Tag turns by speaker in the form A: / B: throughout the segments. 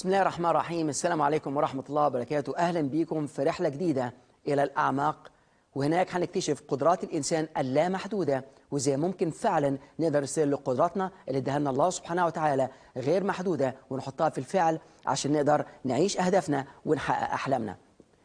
A: بسم الله الرحمن الرحيم السلام عليكم ورحمة الله وبركاته أهلا بكم في رحلة جديدة إلى الأعماق وهناك هنكتشف قدرات الإنسان اللامحدودة وإزاي ممكن فعلا نقدر نستغل قدراتنا اللي اداها لنا الله سبحانه وتعالى غير محدودة ونحطها في الفعل عشان نقدر نعيش أهدافنا ونحقق أحلامنا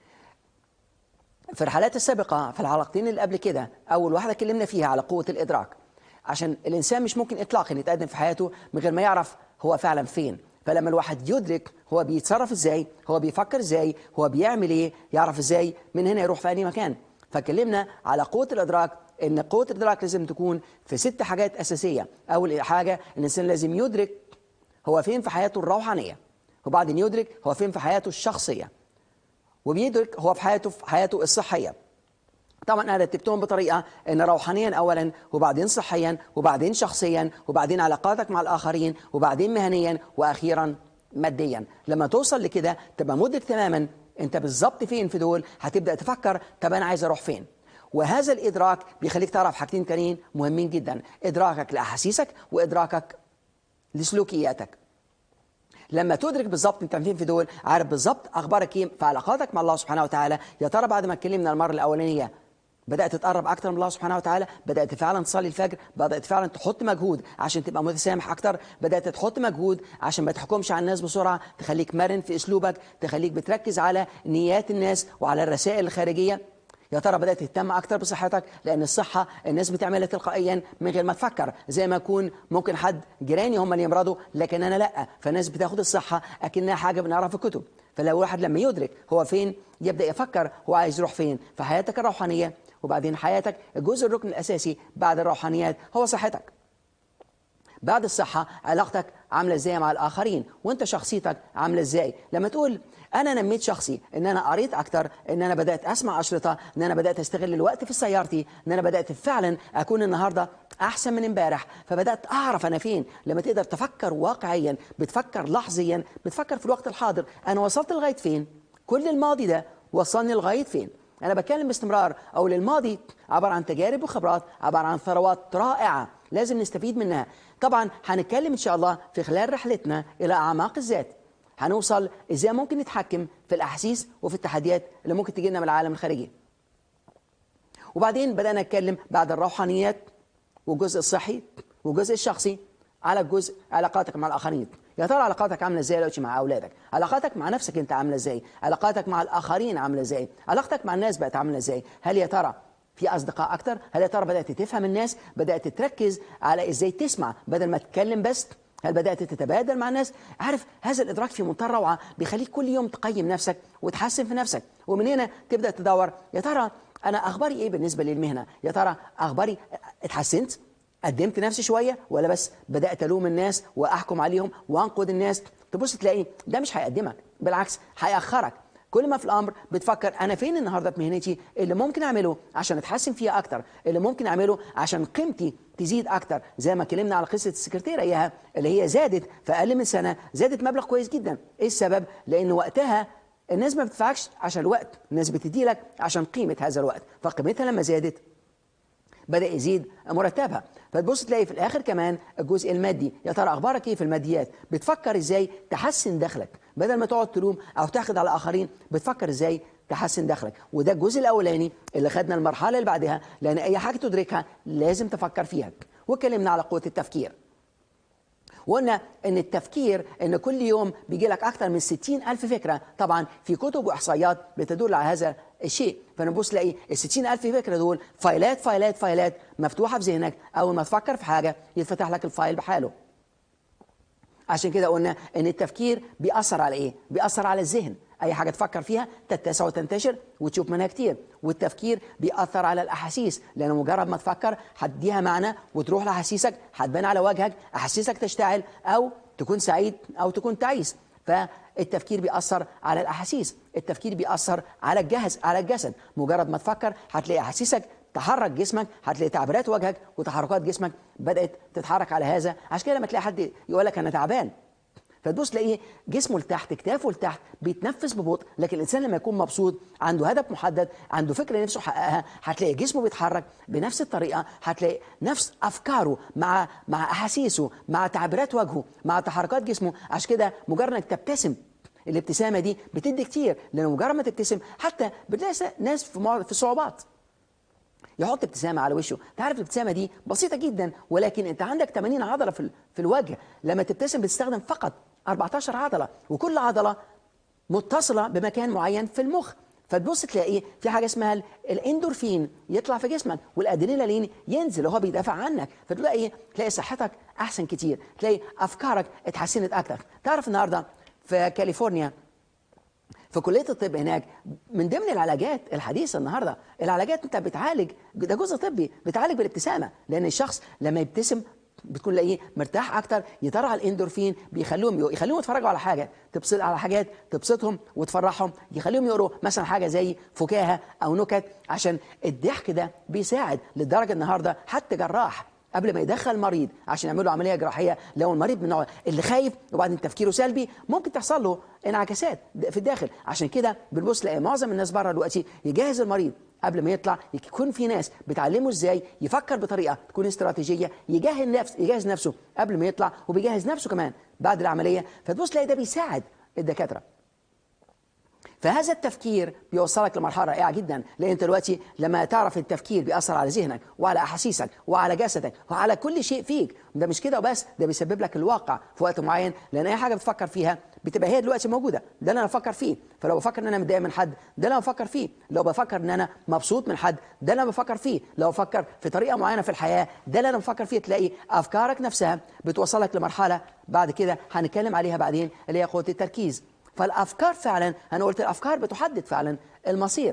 A: في الحلقات السابقة في الحلقتين اللي قبل كده أول واحدة اتكلمنا فيها على قوة الإدراك عشان الإنسان مش ممكن إطلاقا يتقدم في حياته من غير ما يعرف هو فعلا فين فلما الواحد يدرك هو بيتصرف ازاي هو بيفكر ازاي هو بيعمل ايه يعرف ازاي من هنا يروح في اي مكان فكلمنا على قوة الإدراك ان قوة الإدراك لازم تكون في ست حاجات أساسية أول حاجة الإنسان لازم يدرك هو فين في حياته الروحانية وبعدين يدرك هو فين في حياته الشخصية وبيدرك هو في حياته في حياته الصحية طبعا انا رتبتهم بطريقه ان روحانيا اولا وبعدين صحيا وبعدين شخصيا وبعدين علاقاتك مع الاخرين وبعدين مهنيا واخيرا ماديا لما توصل لكده تبقى مدرك تماما انت بالظبط فين في دول هتبدا تفكر طب انا عايز اروح فين وهذا الادراك بيخليك تعرف حاجتين تانيين مهمين جدا ادراكك لاحاسيسك وادراكك لسلوكياتك لما تدرك بالظبط انت فين في دول عارف بالظبط اخبارك ايه في علاقاتك مع الله سبحانه وتعالى يا ترى بعد ما اتكلمنا المره الاولانيه بدات تقرب اكتر من الله سبحانه وتعالى بدات فعلا تصلي الفجر بدات فعلا تحط مجهود عشان تبقى متسامح اكتر بدات تحط مجهود عشان ما تحكمش على الناس بسرعه تخليك مرن في اسلوبك تخليك بتركز على نيات الناس وعلى الرسائل الخارجيه يا ترى بدات تهتم اكتر بصحتك لان الصحه الناس بتعملها تلقائيا من غير ما تفكر زي ما يكون ممكن حد جيراني هم اللي يمرضوا لكن انا لا فالناس بتاخد الصحه اكنها حاجه بنقراها في الكتب فلو الواحد لما يدرك هو فين يبدا يفكر هو عايز يروح فين في حياتك الروحانيه وبعدين حياتك الجزء الركن الاساسي بعد الروحانيات هو صحتك بعد الصحة علاقتك عاملة ازاي مع الآخرين وانت شخصيتك عاملة ازاي لما تقول أنا نميت شخصي إن أنا قريت أكتر إن أنا بدأت أسمع أشرطة إن أنا بدأت أستغل الوقت في سيارتي إن أنا بدأت فعلا أكون النهاردة أحسن من امبارح فبدأت أعرف أنا فين لما تقدر تفكر واقعيا بتفكر لحظيا بتفكر في الوقت الحاضر أنا وصلت لغاية فين كل الماضي ده وصلني لغاية فين أنا بتكلم باستمرار أو للماضي عبارة عن تجارب وخبرات عبارة عن ثروات رائعة لازم نستفيد منها طبعا هنتكلم إن شاء الله في خلال رحلتنا إلى أعماق الذات هنوصل إزاي ممكن نتحكم في الأحاسيس وفي التحديات اللي ممكن تجي لنا من العالم الخارجي وبعدين بدأنا نتكلم بعد الروحانيات والجزء الصحي والجزء الشخصي على الجزء علاقاتك مع الآخرين يا ترى علاقاتك عامله ازاي دلوقتي مع اولادك علاقاتك مع نفسك انت عامله ازاي علاقاتك مع الاخرين عامله ازاي علاقتك مع الناس بقت عامله ازاي هل يا ترى في اصدقاء اكتر هل يا ترى بدات تفهم الناس بدات تركز على ازاي تسمع بدل ما تتكلم بس هل بدات تتبادل مع الناس عارف هذا الادراك في منتهى الروعه بيخليك كل يوم تقيم نفسك وتحسن في نفسك ومن هنا تبدا تدور يا ترى انا اخباري ايه بالنسبه للمهنه يا ترى اخباري اتحسنت قدمت نفسي شويه ولا بس بدات الوم الناس واحكم عليهم وانقد الناس تبص تلاقي ده مش هيقدمك بالعكس هياخرك كل ما في الامر بتفكر انا فين النهارده في مهنتي اللي ممكن اعمله عشان اتحسن فيها اكتر اللي ممكن اعمله عشان قيمتي تزيد اكتر زي ما اتكلمنا على قصه السكرتيره اياها اللي هي زادت في اقل من سنه زادت مبلغ كويس جدا ايه السبب لان وقتها الناس ما بتدفعكش عشان الوقت الناس بتدي لك عشان قيمه هذا الوقت فقيمتها لما زادت بدا يزيد مرتبها فتبص تلاقي في الاخر كمان الجزء المادي يا ترى اخبارك ايه في الماديات بتفكر ازاي تحسن دخلك بدل ما تقعد تلوم او تاخد على الاخرين بتفكر ازاي تحسن دخلك وده الجزء الاولاني اللي خدنا المرحله اللي بعدها لان اي حاجه تدركها لازم تفكر فيها واتكلمنا على قوه التفكير وقلنا ان التفكير ان كل يوم بيجي لك اكثر من 60 الف فكره طبعا في كتب واحصائيات بتدل على هذا الشيء فنبص تلاقي ال 60 الف فكره دول فايلات فايلات فايلات مفتوحه في ذهنك اول ما تفكر في حاجه يتفتح لك الفايل بحاله عشان كده قلنا ان التفكير بيأثر على ايه بيأثر على الذهن اي حاجه تفكر فيها تتسع وتنتشر وتشوف منها كتير والتفكير بيأثر على الاحاسيس لان مجرد ما تفكر هتديها معنى وتروح لاحاسيسك هتبان على وجهك احاسيسك تشتعل او تكون سعيد او تكون تعيس فالتفكير بيأثر على الاحاسيس التفكير بيأثر على الجهاز على الجسد مجرد ما تفكر هتلاقي احاسيسك تحرك جسمك هتلاقي تعبيرات وجهك وتحركات جسمك بدأت تتحرك على هذا عشان كده لما تلاقي حد يقول لك انا تعبان فتبص تلاقيه جسمه لتحت كتافه لتحت بيتنفس ببطء لكن الانسان لما يكون مبسوط عنده هدف محدد عنده فكره نفسه يحققها هتلاقي جسمه بيتحرك بنفس الطريقه هتلاقي نفس افكاره مع مع احاسيسه مع تعبيرات وجهه مع تحركات جسمه عشان كده مجرد انك تبتسم الابتسامه دي بتدي كتير لان مجرد ما تبتسم حتى بتلاقي ناس في معرض في صعوبات يحط ابتسامه على وشه انت عارف الابتسامه دي بسيطه جدا ولكن انت عندك 80 عضله في في الوجه لما تبتسم بتستخدم فقط 14 عضله وكل عضله متصله بمكان معين في المخ فتبص تلاقي في حاجه اسمها الاندورفين يطلع في جسمك والادرينالين ينزل وهو بيدافع عنك فتلاقي ايه تلاقي صحتك احسن كتير تلاقي افكارك اتحسنت اكتر تعرف النهارده في كاليفورنيا في كليه الطب هناك من ضمن العلاجات الحديثه النهارده العلاجات انت بتعالج ده جزء طبي بتعالج بالابتسامه لان الشخص لما يبتسم بتكون لاقيه مرتاح اكتر يطلع الاندورفين بيخليهم يخليهم يتفرجوا على حاجه تبسط على حاجات تبسطهم وتفرحهم يخليهم يقروا مثلا حاجه زي فكاهه او نكت عشان الضحك ده بيساعد لدرجه النهارده حتى جراح قبل ما يدخل مريض عشان يعمل له عمليه جراحيه لو المريض من النوع اللي خايف وبعدين تفكيره سلبي ممكن تحصل له انعكاسات في الداخل عشان كده بنبص لاقي معظم الناس بره دلوقتي يجهز المريض قبل ما يطلع يكون في ناس بتعلمه ازاي يفكر بطريقه تكون استراتيجيه يجهز نفس يجهز نفسه قبل ما يطلع وبيجهز نفسه كمان بعد العمليه فتبص تلاقي ده بيساعد الدكاتره فهذا التفكير بيوصلك لمرحله رائعه جدا لان انت دلوقتي لما تعرف التفكير بيأثر على ذهنك وعلى احاسيسك وعلى جسدك وعلى كل شيء فيك ده مش كده وبس ده بيسبب لك الواقع في وقت معين لان اي حاجه بتفكر فيها بتبقى هي دلوقتي موجوده ده اللي انا بفكر فيه فلو بفكر ان انا متضايق من حد ده اللي انا بفكر فيه لو بفكر ان انا مبسوط من حد ده اللي انا بفكر فيه لو بفكر في طريقه معينه في الحياه ده اللي انا بفكر فيه تلاقي افكارك نفسها بتوصلك لمرحله بعد كده هنتكلم عليها بعدين اللي هي قوه التركيز فالافكار فعلا انا قلت الافكار بتحدد فعلا المصير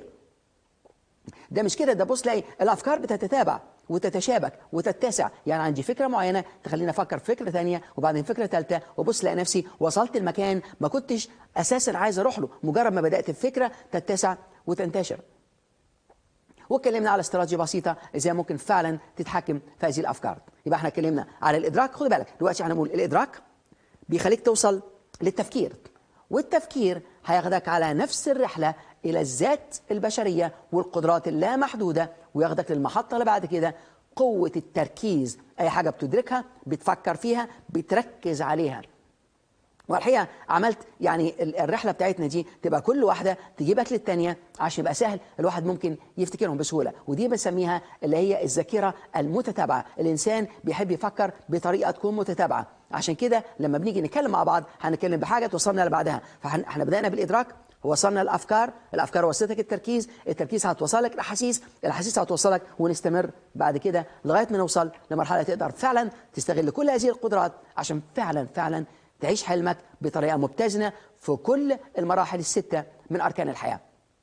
A: ده مش كده ده بص تلاقي الافكار بتتتابع وتتشابك وتتسع يعني عندي فكره معينه تخليني افكر في فكره ثانيه وبعدين فكره ثالثه وبص الاقي نفسي وصلت المكان ما كنتش اساسا عايز اروح له مجرد ما بدات الفكره تتسع وتنتشر واتكلمنا على استراتيجيه بسيطه ازاي ممكن فعلا تتحكم في هذه الافكار يبقى احنا اتكلمنا على الادراك خد بالك دلوقتي هنقول الادراك بيخليك توصل للتفكير والتفكير هياخدك على نفس الرحلة إلى الذات البشرية والقدرات اللامحدودة وياخدك للمحطة اللي بعد كده قوة التركيز أي حاجة بتدركها بتفكر فيها بتركز عليها والحقيقه عملت يعني الرحله بتاعتنا دي تبقى كل واحده تجيبك للثانيه عشان يبقى سهل الواحد ممكن يفتكرهم بسهوله ودي بنسميها اللي هي الذاكره المتتابعه الانسان بيحب يفكر بطريقه تكون متتابعه عشان كده لما بنيجي نتكلم مع بعض هنتكلم بحاجه توصلنا لبعدها فاحنا بدانا بالادراك وصلنا الافكار الافكار وصلتك التركيز التركيز هتوصلك الاحاسيس الاحاسيس هتوصلك ونستمر بعد كده لغايه ما نوصل لمرحله تقدر فعلا تستغل كل هذه القدرات عشان فعلا فعلا تعيش حلمك بطريقة متزنة في كل المراحل الستة من أركان الحياة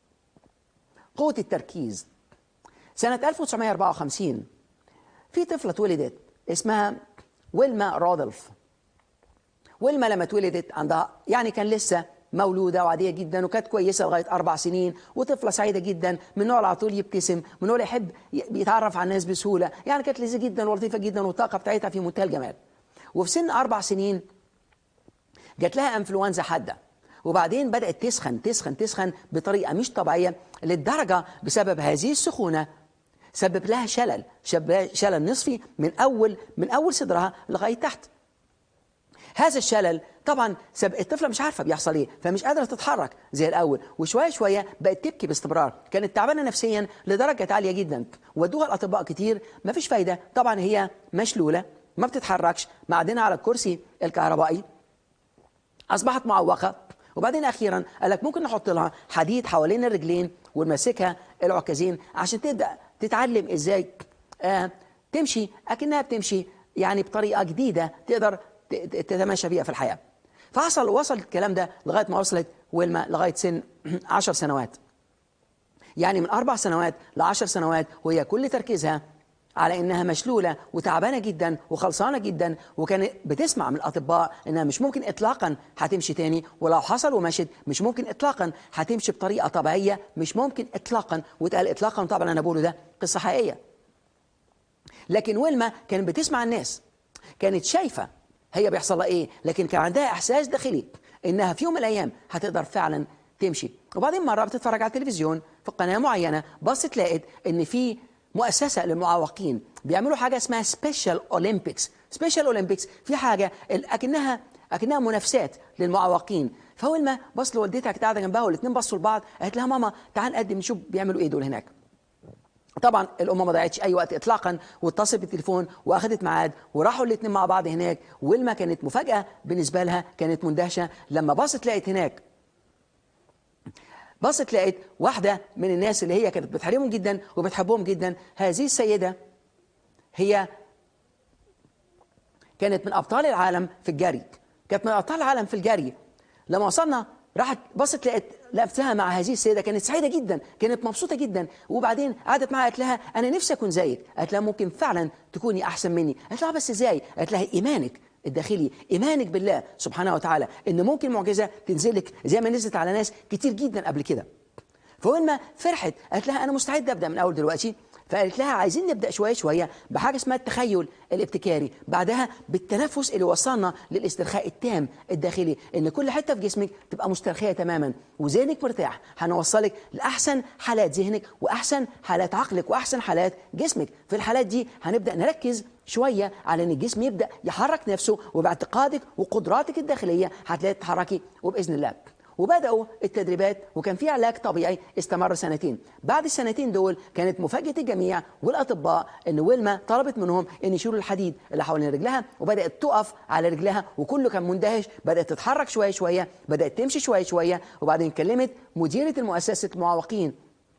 A: قوة التركيز سنة 1954 في طفلة اتولدت اسمها ويلما رودلف ويلما لما اتولدت عندها يعني كان لسه مولودة وعادية جدا وكانت كويسة لغاية أربع سنين وطفلة سعيدة جدا من نوع على طول يبتسم من نوع يحب يتعرف على الناس بسهولة يعني كانت لذيذة جدا ولطيفة جدا والطاقة بتاعتها في منتهى الجمال وفي سن أربع سنين جات لها انفلونزا حاده وبعدين بدات تسخن تسخن تسخن بطريقه مش طبيعيه للدرجه بسبب هذه السخونه سبب لها شلل شلل نصفي من اول من اول صدرها لغايه تحت هذا الشلل طبعا سب... الطفله مش عارفه بيحصل ايه فمش قادره تتحرك زي الاول وشويه شويه بقت تبكي باستمرار كانت تعبانه نفسيا لدرجه عاليه جدا ودوها الاطباء كتير ما فيش فايده طبعا هي مشلوله ما بتتحركش معدنها على الكرسي الكهربائي اصبحت معوقه وبعدين اخيرا قال لك ممكن نحط لها حديد حوالين الرجلين ونمسكها العكازين عشان تبدا تتعلم ازاي آه تمشي اكنها بتمشي يعني بطريقه جديده تقدر تتماشى بيها في الحياه فحصل وصل الكلام ده لغايه ما وصلت ويلما لغايه سن 10 سنوات يعني من اربع سنوات ل 10 سنوات وهي كل تركيزها على انها مشلوله وتعبانه جدا وخلصانه جدا وكانت بتسمع من الاطباء انها مش ممكن اطلاقا هتمشي تاني ولو حصل ومشت مش ممكن اطلاقا هتمشي بطريقه طبيعيه مش ممكن اطلاقا واتقال اطلاقا طبعا انا بقوله ده قصه حقيقيه لكن ويلما كانت بتسمع الناس كانت شايفه هي بيحصل لها ايه لكن كان عندها احساس داخلي انها في يوم من الايام هتقدر فعلا تمشي وبعدين مره بتتفرج على التلفزيون في قناه معينه بصت لقت ان في مؤسسه للمعوقين بيعملوا حاجه اسمها سبيشال اولمبيكس سبيشال اولمبيكس في حاجه اكنها اكنها منافسات للمعوقين فاول بص لوالدتها كانت قاعده جنبها والاثنين بصوا لبعض قالت لها ماما تعال نقدم نشوف بيعملوا ايه دول هناك طبعا الام ما ضيعتش اي وقت اطلاقا واتصلت بالتليفون واخدت ميعاد وراحوا الاثنين مع بعض هناك ويلما كانت مفاجاه بالنسبه لها كانت مندهشه لما بصت لقيت هناك بصت لقيت واحده من الناس اللي هي كانت بتحرمهم جدا وبتحبهم جدا هذه السيده هي كانت من ابطال العالم في الجري كانت من ابطال العالم في الجري لما وصلنا راحت بصت لقيت لقيتها مع هذه السيده كانت سعيده جدا كانت مبسوطه جدا وبعدين قعدت معاها قالت لها انا نفسي اكون زيك قالت لها ممكن فعلا تكوني احسن مني قالت لها بس ازاي قالت لها ايمانك الداخلي ايمانك بالله سبحانه وتعالى ان ممكن معجزه تنزلك زي ما نزلت على ناس كتير جدا قبل كده فاول ما فرحت قالت لها انا مستعده ابدا من اول دلوقتي فقالت لها عايزين نبدا شويه شويه بحاجه اسمها التخيل الابتكاري بعدها بالتنفس اللي وصلنا للاسترخاء التام الداخلي ان كل حته في جسمك تبقى مسترخيه تماما وذهنك مرتاح هنوصلك لاحسن حالات ذهنك واحسن حالات عقلك واحسن حالات جسمك في الحالات دي هنبدا نركز شويه على ان الجسم يبدا يحرك نفسه وباعتقادك وقدراتك الداخليه هتلاقي تتحركي وباذن الله وبداوا التدريبات وكان في علاج طبيعي استمر سنتين بعد السنتين دول كانت مفاجاه الجميع والاطباء ان ويلما طلبت منهم ان يشيلوا الحديد اللي حوالين رجلها وبدات تقف على رجلها وكله كان مندهش بدات تتحرك شويه شويه بدات تمشي شويه شويه وبعدين كلمت مديره المؤسسه المعوقين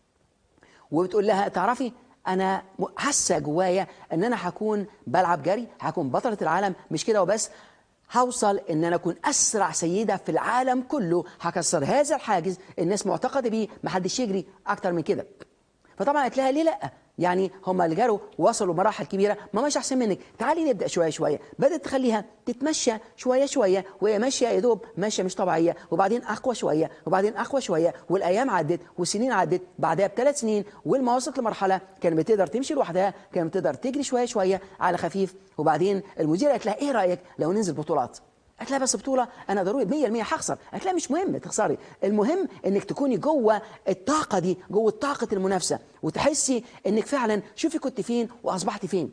A: وبتقول لها تعرفي انا حاسه جوايا ان انا هكون بلعب جري هكون بطله العالم مش كده وبس هوصل ان انا اكون اسرع سيده في العالم كله هكسر هذا الحاجز الناس معتقده بيه محدش يجري اكتر من كده فطبعا قالت لها ليه لا يعني هم اللي جروا وصلوا مراحل كبيره ما مش احسن منك تعالي نبدا شويه شويه بدات تخليها تتمشى شويه شويه وهي ماشيه يا دوب ماشيه مش طبيعيه وبعدين اقوى شويه وبعدين اقوى شويه والايام عدت والسنين عدت بعدها بثلاث سنين ولما وصلت لمرحله كانت بتقدر تمشي لوحدها كانت بتقدر تجري شويه شويه على خفيف وبعدين المديره قالت لها ايه رايك لو ننزل بطولات قالت لها بس بطولة أنا ضروري 100% هخسر قالت لها مش مهم تخسري المهم إنك تكوني جوه الطاقة دي جوه طاقة المنافسة وتحسي إنك فعلا شوفي كنت فين وأصبحت فين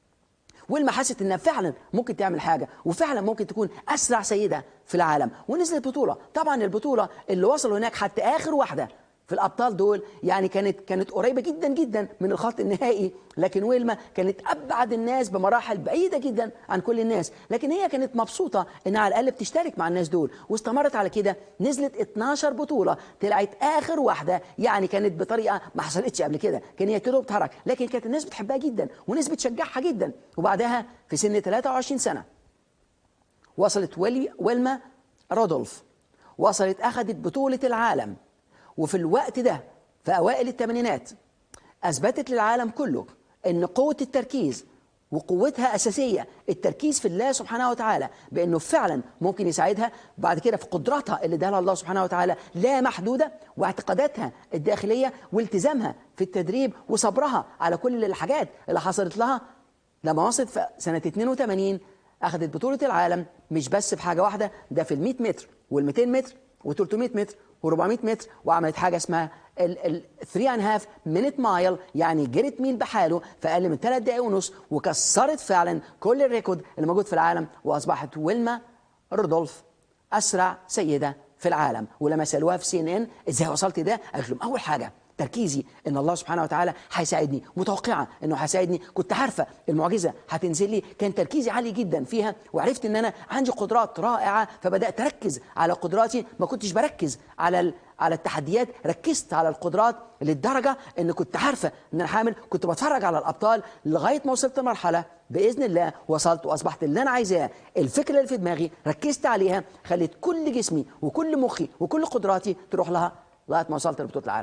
A: ولما حست انها فعلا ممكن تعمل حاجه وفعلا ممكن تكون اسرع سيده في العالم ونزلت بطوله طبعا البطوله اللي وصلوا هناك حتى اخر واحده في الابطال دول يعني كانت كانت قريبه جدا جدا من الخط النهائي لكن ويلما كانت ابعد الناس بمراحل بعيده جدا عن كل الناس لكن هي كانت مبسوطه انها على الاقل بتشترك مع الناس دول واستمرت على كده نزلت 12 بطوله طلعت اخر واحده يعني كانت بطريقه ما حصلتش قبل كده كان هي كده بتتحرك لكن كانت الناس بتحبها جدا وناس بتشجعها جدا وبعدها في سن 23 سنه وصلت ويلي ويلما رودولف وصلت اخذت بطوله العالم وفي الوقت ده في أوائل الثمانينات أثبتت للعالم كله أن قوة التركيز وقوتها أساسية التركيز في الله سبحانه وتعالى بأنه فعلا ممكن يساعدها بعد كده في قدراتها اللي اداها الله سبحانه وتعالى لا محدودة واعتقاداتها الداخلية والتزامها في التدريب وصبرها على كل الحاجات اللي حصلت لها لما وصلت في سنة 82 أخذت بطولة العالم مش بس في حاجة واحدة ده في ال 100 متر وال 200 متر و300 متر و400 متر وعملت حاجه اسمها ال 3 اند هاف مينيت مايل يعني جريت ميل بحاله في اقل من 3 دقائق ونص وكسرت فعلا كل الريكورد اللي موجود في العالم واصبحت ويلما رودولف اسرع سيده في العالم ولما سالوها في سي ان ان ازاي وصلت ده قالت لهم اول حاجه تركيزي ان الله سبحانه وتعالى هيساعدني متوقعه انه هيساعدني كنت عارفه المعجزه هتنزل لي كان تركيزي عالي جدا فيها وعرفت ان انا عندي قدرات رائعه فبدات اركز على قدراتي ما كنتش بركز على على التحديات ركزت على القدرات للدرجه ان كنت عارفه ان انا حامل كنت بتفرج على الابطال لغايه ما وصلت لمرحله باذن الله وصلت واصبحت اللي انا عايزاه الفكره اللي في دماغي ركزت عليها خليت كل جسمي وكل مخي وكل قدراتي تروح لها لغايه ما وصلت لبطوله العالم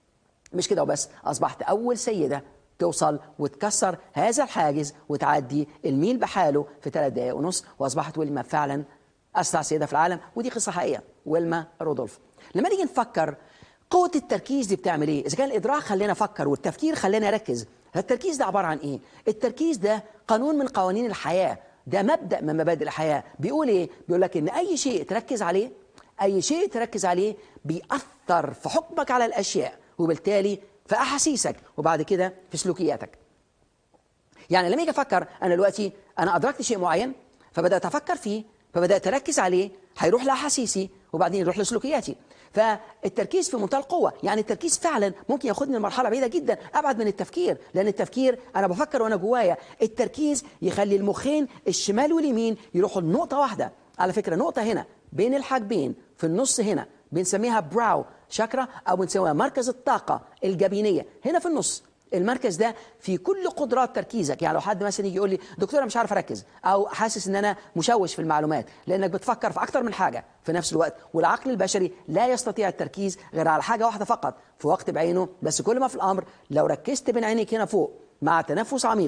A: مش كده وبس أصبحت أول سيدة توصل وتكسر هذا الحاجز وتعدي الميل بحاله في ثلاث دقائق ونص وأصبحت ويلما فعلا أسرع سيدة في العالم ودي قصة حقيقية ويلما رودولف لما نيجي نفكر قوة التركيز دي بتعمل ايه؟ إذا كان الإدراك خلينا أفكر والتفكير خلينا أركز التركيز ده عبارة عن ايه؟ التركيز ده قانون من قوانين الحياة ده مبدأ من مبادئ الحياة بيقول ايه؟ بيقول لك إن أي شيء تركز عليه أي شيء تركز عليه بيأثر في حكمك على الأشياء وبالتالي في احاسيسك وبعد كده في سلوكياتك يعني لما اجي افكر انا دلوقتي انا ادركت شيء معين فبدات افكر فيه فبدات اركز عليه هيروح لاحاسيسي وبعدين يروح لسلوكياتي فالتركيز في منتهى القوه يعني التركيز فعلا ممكن ياخدني لمرحله بعيده جدا ابعد من التفكير لان التفكير انا بفكر وانا جوايا التركيز يخلي المخين الشمال واليمين يروحوا لنقطه واحده على فكره نقطه هنا بين الحاجبين في النص هنا بنسميها براو شاكرا او بنسميها مركز الطاقه الجبينيه هنا في النص المركز ده في كل قدرات تركيزك يعني لو حد مثلا يجي يقول لي دكتور انا مش عارف اركز او حاسس ان انا مشوش في المعلومات لانك بتفكر في اكتر من حاجه في نفس الوقت والعقل البشري لا يستطيع التركيز غير على حاجه واحده فقط في وقت بعينه بس كل ما في الامر لو ركزت بين عينيك هنا فوق مع تنفس عميق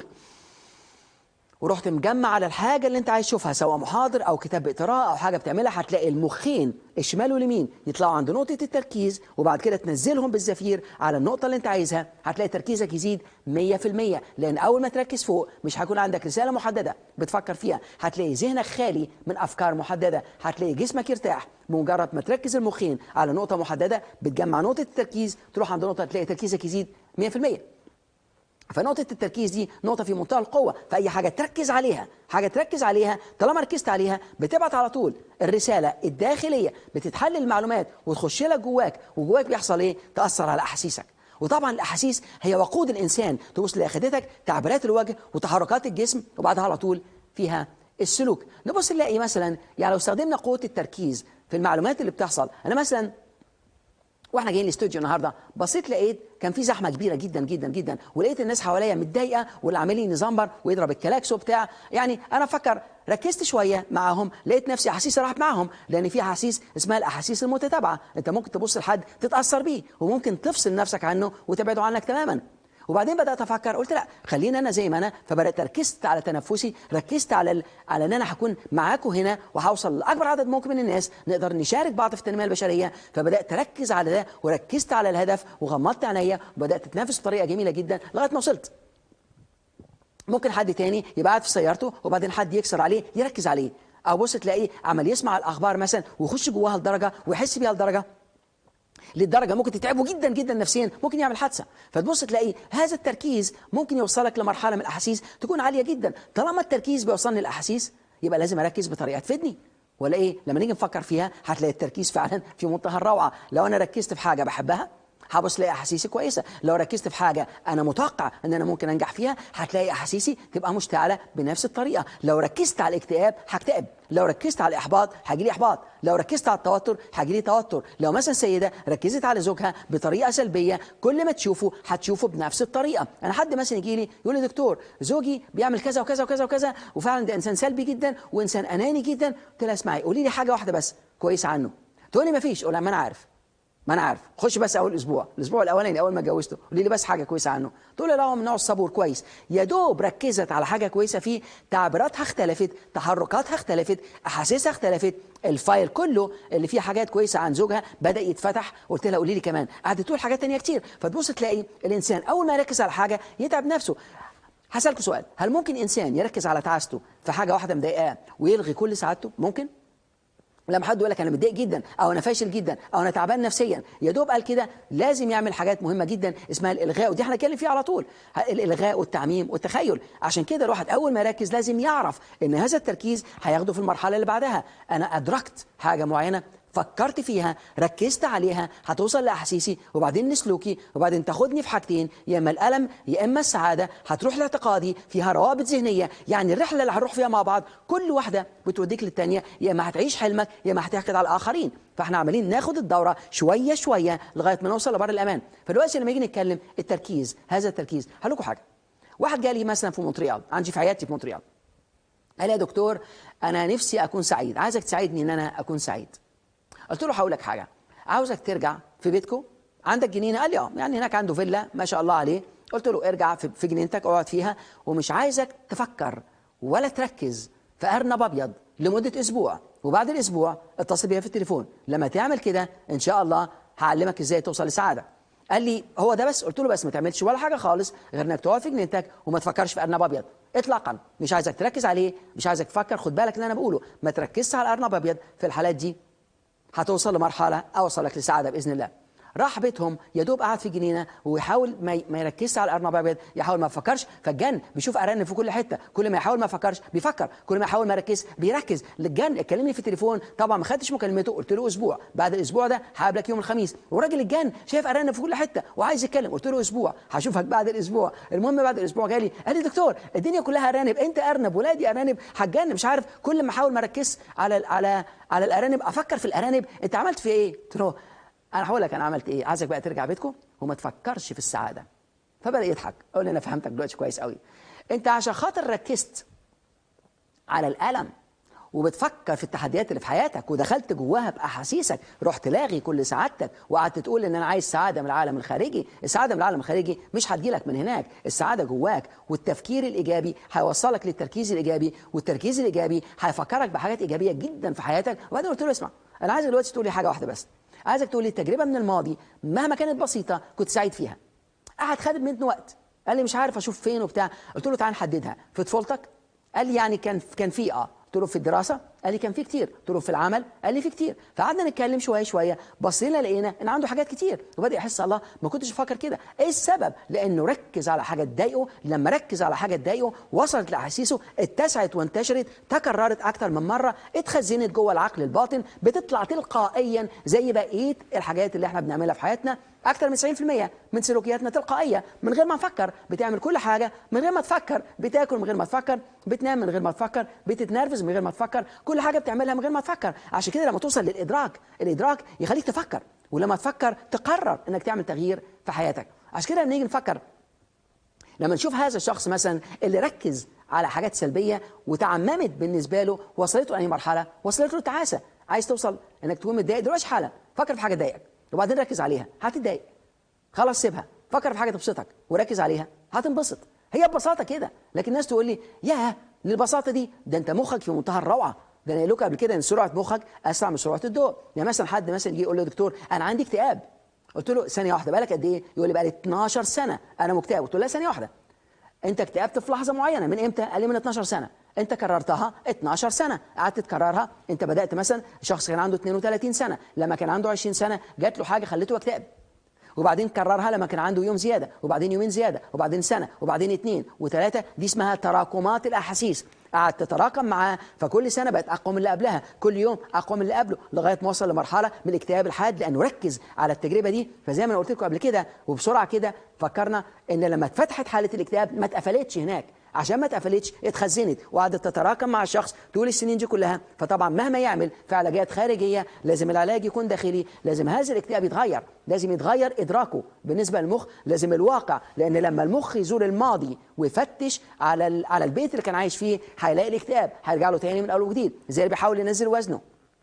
A: ورحت مجمع على الحاجة اللي انت عايز تشوفها سواء محاضر او كتاب بقراءة او حاجة بتعملها هتلاقي المخين الشمال واليمين يطلعوا عند نقطة التركيز وبعد كده تنزلهم بالزفير على النقطة اللي انت عايزها هتلاقي تركيزك يزيد 100% لان اول ما تركز فوق مش هيكون عندك رسالة محددة بتفكر فيها هتلاقي ذهنك خالي من افكار محددة هتلاقي جسمك يرتاح بمجرد ما تركز المخين على نقطة محددة بتجمع نقطة التركيز تروح عند نقطة تلاقي تركيزك يزيد 100% فنقطة التركيز دي نقطة في منتهى القوة فأي حاجة تركز عليها حاجة تركز عليها طالما ركزت عليها بتبعت على طول الرسالة الداخلية بتتحلل المعلومات وتخش لك جواك وجواك بيحصل ايه تأثر على أحاسيسك وطبعا الأحاسيس هي وقود الإنسان تبص لأخدتك تعبيرات الوجه وتحركات الجسم وبعدها على طول فيها السلوك نبص نلاقي مثلا يعني لو استخدمنا قوة التركيز في المعلومات اللي بتحصل أنا مثلا واحنا جايين الاستوديو النهارده بصيت لقيت كان في زحمه كبيره جدا جدا جدا ولقيت الناس حواليا متضايقه واللي عاملين يزمبر ويضرب الكلاكس وبتاع يعني انا فكر ركزت شويه معاهم لقيت نفسي احاسيسي راحت معاهم لان في احاسيس اسمها الاحاسيس المتتابعه انت ممكن تبص لحد تتاثر بيه وممكن تفصل نفسك عنه وتبعده عنك تماما وبعدين بدات افكر قلت لا خليني انا زي ما انا فبدات ركزت على تنفسي ركزت على ال... على ان انا هكون معاكم هنا وهوصل لاكبر عدد ممكن من الناس نقدر نشارك بعض في التنميه البشريه فبدات اركز على ده وركزت على الهدف وغمضت عينيا وبدات اتنافس بطريقه جميله جدا لغايه ما وصلت ممكن حد تاني يبقى قاعد في سيارته وبعدين حد يكسر عليه يركز عليه او بص تلاقيه عمال يسمع الاخبار مثلا ويخش جواها لدرجه ويحس بيها لدرجه للدرجه ممكن تتعبه جدا جدا نفسيا ممكن يعمل حادثه فتبص تلاقي هذا التركيز ممكن يوصلك لمرحله من الاحاسيس تكون عاليه جدا طالما التركيز بيوصلني للاحاسيس يبقى لازم اركز بطريقه تفيدني ولا ايه لما نيجي نفكر فيها هتلاقي التركيز فعلا في منتهى الروعه لو انا ركزت في حاجه بحبها هبص الاقي احاسيسي كويسه لو ركزت في حاجه انا متوقع ان انا ممكن انجح فيها هتلاقي احاسيسي تبقى مشتعله بنفس الطريقه لو ركزت على الاكتئاب هكتئب لو ركزت على الاحباط هيجي لي احباط لو ركزت على التوتر هيجي لي توتر لو مثلا سيده ركزت على زوجها بطريقه سلبيه كل ما تشوفه هتشوفه بنفس الطريقه انا حد مثلا يجي لي يقول لي دكتور زوجي بيعمل كذا وكذا وكذا وكذا وفعلا ده انسان سلبي جدا وانسان اناني جدا قلت لها اسمعي قولي لي حاجه واحده بس كويسه عنه تقول لي ما فيش اقول لها ما انا عارف ما انا عارف خش بس اول اسبوع الاسبوع الاولاني اول ما اتجوزته قولي لي بس حاجه كويسه عنه تقول لي لا هو من نوع الصبور كويس يا دوب ركزت على حاجه كويسه فيه تعبيراتها اختلفت تحركاتها اختلفت احاسيسها اختلفت الفايل كله اللي فيه حاجات كويسه عن زوجها بدا يتفتح قلت لها قولي لي كمان قعدت تقول حاجات تانية كتير فتبص تلاقي الانسان اول ما يركز على حاجه يتعب نفسه هسألكوا سؤال هل ممكن انسان يركز على تعاسته في حاجه واحده مضايقاه ويلغي كل سعادته ممكن لما حد يقول لك انا متضايق جدا او انا فاشل جدا او انا تعبان نفسيا يا دوب قال كده لازم يعمل حاجات مهمه جدا اسمها الالغاء ودي احنا هنتكلم فيها على طول الالغاء والتعميم والتخيل عشان كده الواحد اول ما يركز لازم يعرف ان هذا التركيز هياخده في المرحله اللي بعدها انا ادركت حاجه معينه فكرت فيها ركزت عليها هتوصل لاحاسيسي وبعدين لسلوكي وبعدين تاخدني في حاجتين يا اما الالم يا اما السعاده هتروح لاعتقادي فيها روابط ذهنيه يعني الرحله اللي هنروح فيها مع بعض كل واحده بتوديك للثانيه يا اما هتعيش حلمك يا اما هتحقد على الاخرين فاحنا عمالين ناخد الدوره شويه شويه لغايه ما نوصل لبر الامان فدلوقتي لما نيجي نتكلم التركيز هذا التركيز هقول لكم حاجه واحد جالي مثلا في مونتريال عندي في عيادتي في مونتريال قال يا دكتور انا نفسي اكون سعيد عايزك تساعدني ان انا اكون سعيد قلت له هقول لك حاجه عاوزك ترجع في بيتكم عندك جنينه قال لي اه يعني هناك عنده فيلا ما شاء الله عليه قلت له ارجع في جنينتك اقعد فيها ومش عايزك تفكر ولا تركز في ارنب ابيض لمده اسبوع وبعد الاسبوع اتصل بيا في التليفون لما تعمل كده ان شاء الله هعلمك ازاي توصل لسعاده قال لي هو ده بس قلت له بس ما تعملش ولا حاجه خالص غير انك تقعد في جنينتك وما تفكرش في ارنب ابيض اطلاقا مش عايزك تركز عليه مش عايزك تفكر خد بالك اللي انا بقوله ما تركزش على الارنب ابيض في الحالات دي هتوصل لمرحلة أوصلك لسعادة بإذن الله راح بيتهم يا دوب قعد في الجنينه ويحاول ما ي- ما يركزش على الارنب الابيض يحاول ما يفكرش فالجن بيشوف ارانب في كل حته كل ما يحاول ما يفكرش بيفكر كل ما يحاول ما يركز بيركز الجن كلمني في التليفون طبعا ما خدتش مكالمته قلت له اسبوع بعد الاسبوع ده هقابلك يوم الخميس وراجل الجن شايف ارانب في كل حته وعايز يتكلم قلت له اسبوع هشوفك بعد الاسبوع المهم بعد الاسبوع جالي قال لي دكتور الدنيا كلها ارانب انت ارنب ولادي ارانب هتجن مش عارف كل ما احاول ما اركزش على على على الارانب افكر في الارانب انت عملت في ايه قلت له انا هقول لك انا عملت ايه عايزك بقى ترجع بيتكم وما تفكرش في السعاده فبدا يضحك اقول لي انا فهمتك دلوقتي كويس قوي انت عشان خاطر ركزت على الالم وبتفكر في التحديات اللي في حياتك ودخلت جواها باحاسيسك رحت لاغي كل سعادتك وقعدت تقول ان انا عايز سعاده من العالم الخارجي السعاده من العالم الخارجي مش هتجيلك من هناك السعاده جواك والتفكير الايجابي هيوصلك للتركيز الايجابي والتركيز الايجابي هيفكرك بحاجات ايجابيه جدا في حياتك وبعدين قلت له اسمع انا عايزك دلوقتي تقول لي حاجه واحده بس عايزك تقول لي التجربه من الماضي مهما كانت بسيطه كنت سعيد فيها قعد خد منه وقت قال لي مش عارف اشوف فين وبتاع قلت له تعال نحددها في طفولتك قال لي يعني كان كان في اه قلت له في الدراسه قال لي كان في كتير قلت له في العمل قال لي في كتير فقعدنا نتكلم شويه شويه بصينا لقينا ان عنده حاجات كتير وبدا يحس الله ما كنتش افكر كده ايه السبب لانه ركز على حاجه تضايقه لما ركز على حاجه تضايقه وصلت لاحاسيسه اتسعت وانتشرت تكررت اكتر من مره اتخزنت جوه العقل الباطن بتطلع تلقائيا زي بقيه الحاجات اللي احنا بنعملها في حياتنا اكتر من 90% من سلوكياتنا تلقائيه من غير ما نفكر بتعمل كل حاجه من غير ما تفكر بتاكل من غير ما تفكر بتنام من غير ما تفكر بتتنرفز من غير ما تفكر كل حاجه بتعملها من غير ما تفكر عشان كده لما توصل للادراك الادراك يخليك تفكر ولما تفكر تقرر انك تعمل تغيير في حياتك عشان كده لما نيجي نفكر لما نشوف هذا الشخص مثلا اللي ركز على حاجات سلبيه وتعممت بالنسبه له وصلته لأي مرحله وصلت له التعاسه عايز توصل انك تكون متضايق دلوقتي حاله فكر في حاجه تضايقك وبعدين ركز عليها هتتضايق خلاص سيبها فكر في حاجه تبسطك وركز عليها هتنبسط هي ببساطه كده لكن الناس تقول لي ياه للبساطه دي ده انت مخك في منتهى الروعه ده انا قايل لكم قبل كده ان سرعه مخك اسرع من سرعه الضوء يعني مثلا حد مثلا يجي يقول له دكتور انا عندي اكتئاب قلت له ثانيه واحده بالك قد ايه يقول لي بقى لي 12 سنه انا مكتئب قلت له لا ثانيه واحده انت اكتئبت في لحظه معينه من امتى قال لي من 12 سنه انت كررتها 12 سنه قعدت تكررها انت بدات مثلا شخص كان عنده 32 سنه لما كان عنده 20 سنه جات له حاجه خلته يكتئب وبعدين كررها لما كان عنده يوم زياده وبعدين يومين زياده وبعدين سنه وبعدين اثنين وثلاثه دي اسمها تراكمات الاحاسيس قعدت تتراكم معاه فكل سنه بقت اقوى من اللي قبلها كل يوم اقوى من اللي قبله لغايه ما وصل لمرحله من الاكتئاب الحاد لانه ركز على التجربه دي فزي ما انا قلت لكم قبل كده وبسرعه كده فكرنا ان لما اتفتحت حاله الاكتئاب ما اتقفلتش هناك عشان ما اتقفلتش اتخزنت وقعدت تتراكم مع الشخص طول السنين دي كلها فطبعا مهما يعمل في علاجات خارجيه لازم العلاج يكون داخلي لازم هذا الاكتئاب يتغير لازم يتغير ادراكه بالنسبه للمخ لازم الواقع لان لما المخ يزور الماضي ويفتش على ال- على البيت اللي كان عايش فيه هيلاقي الاكتئاب هيرجع له تاني من اول وجديد زي اللي بيحاول ينزل وزنه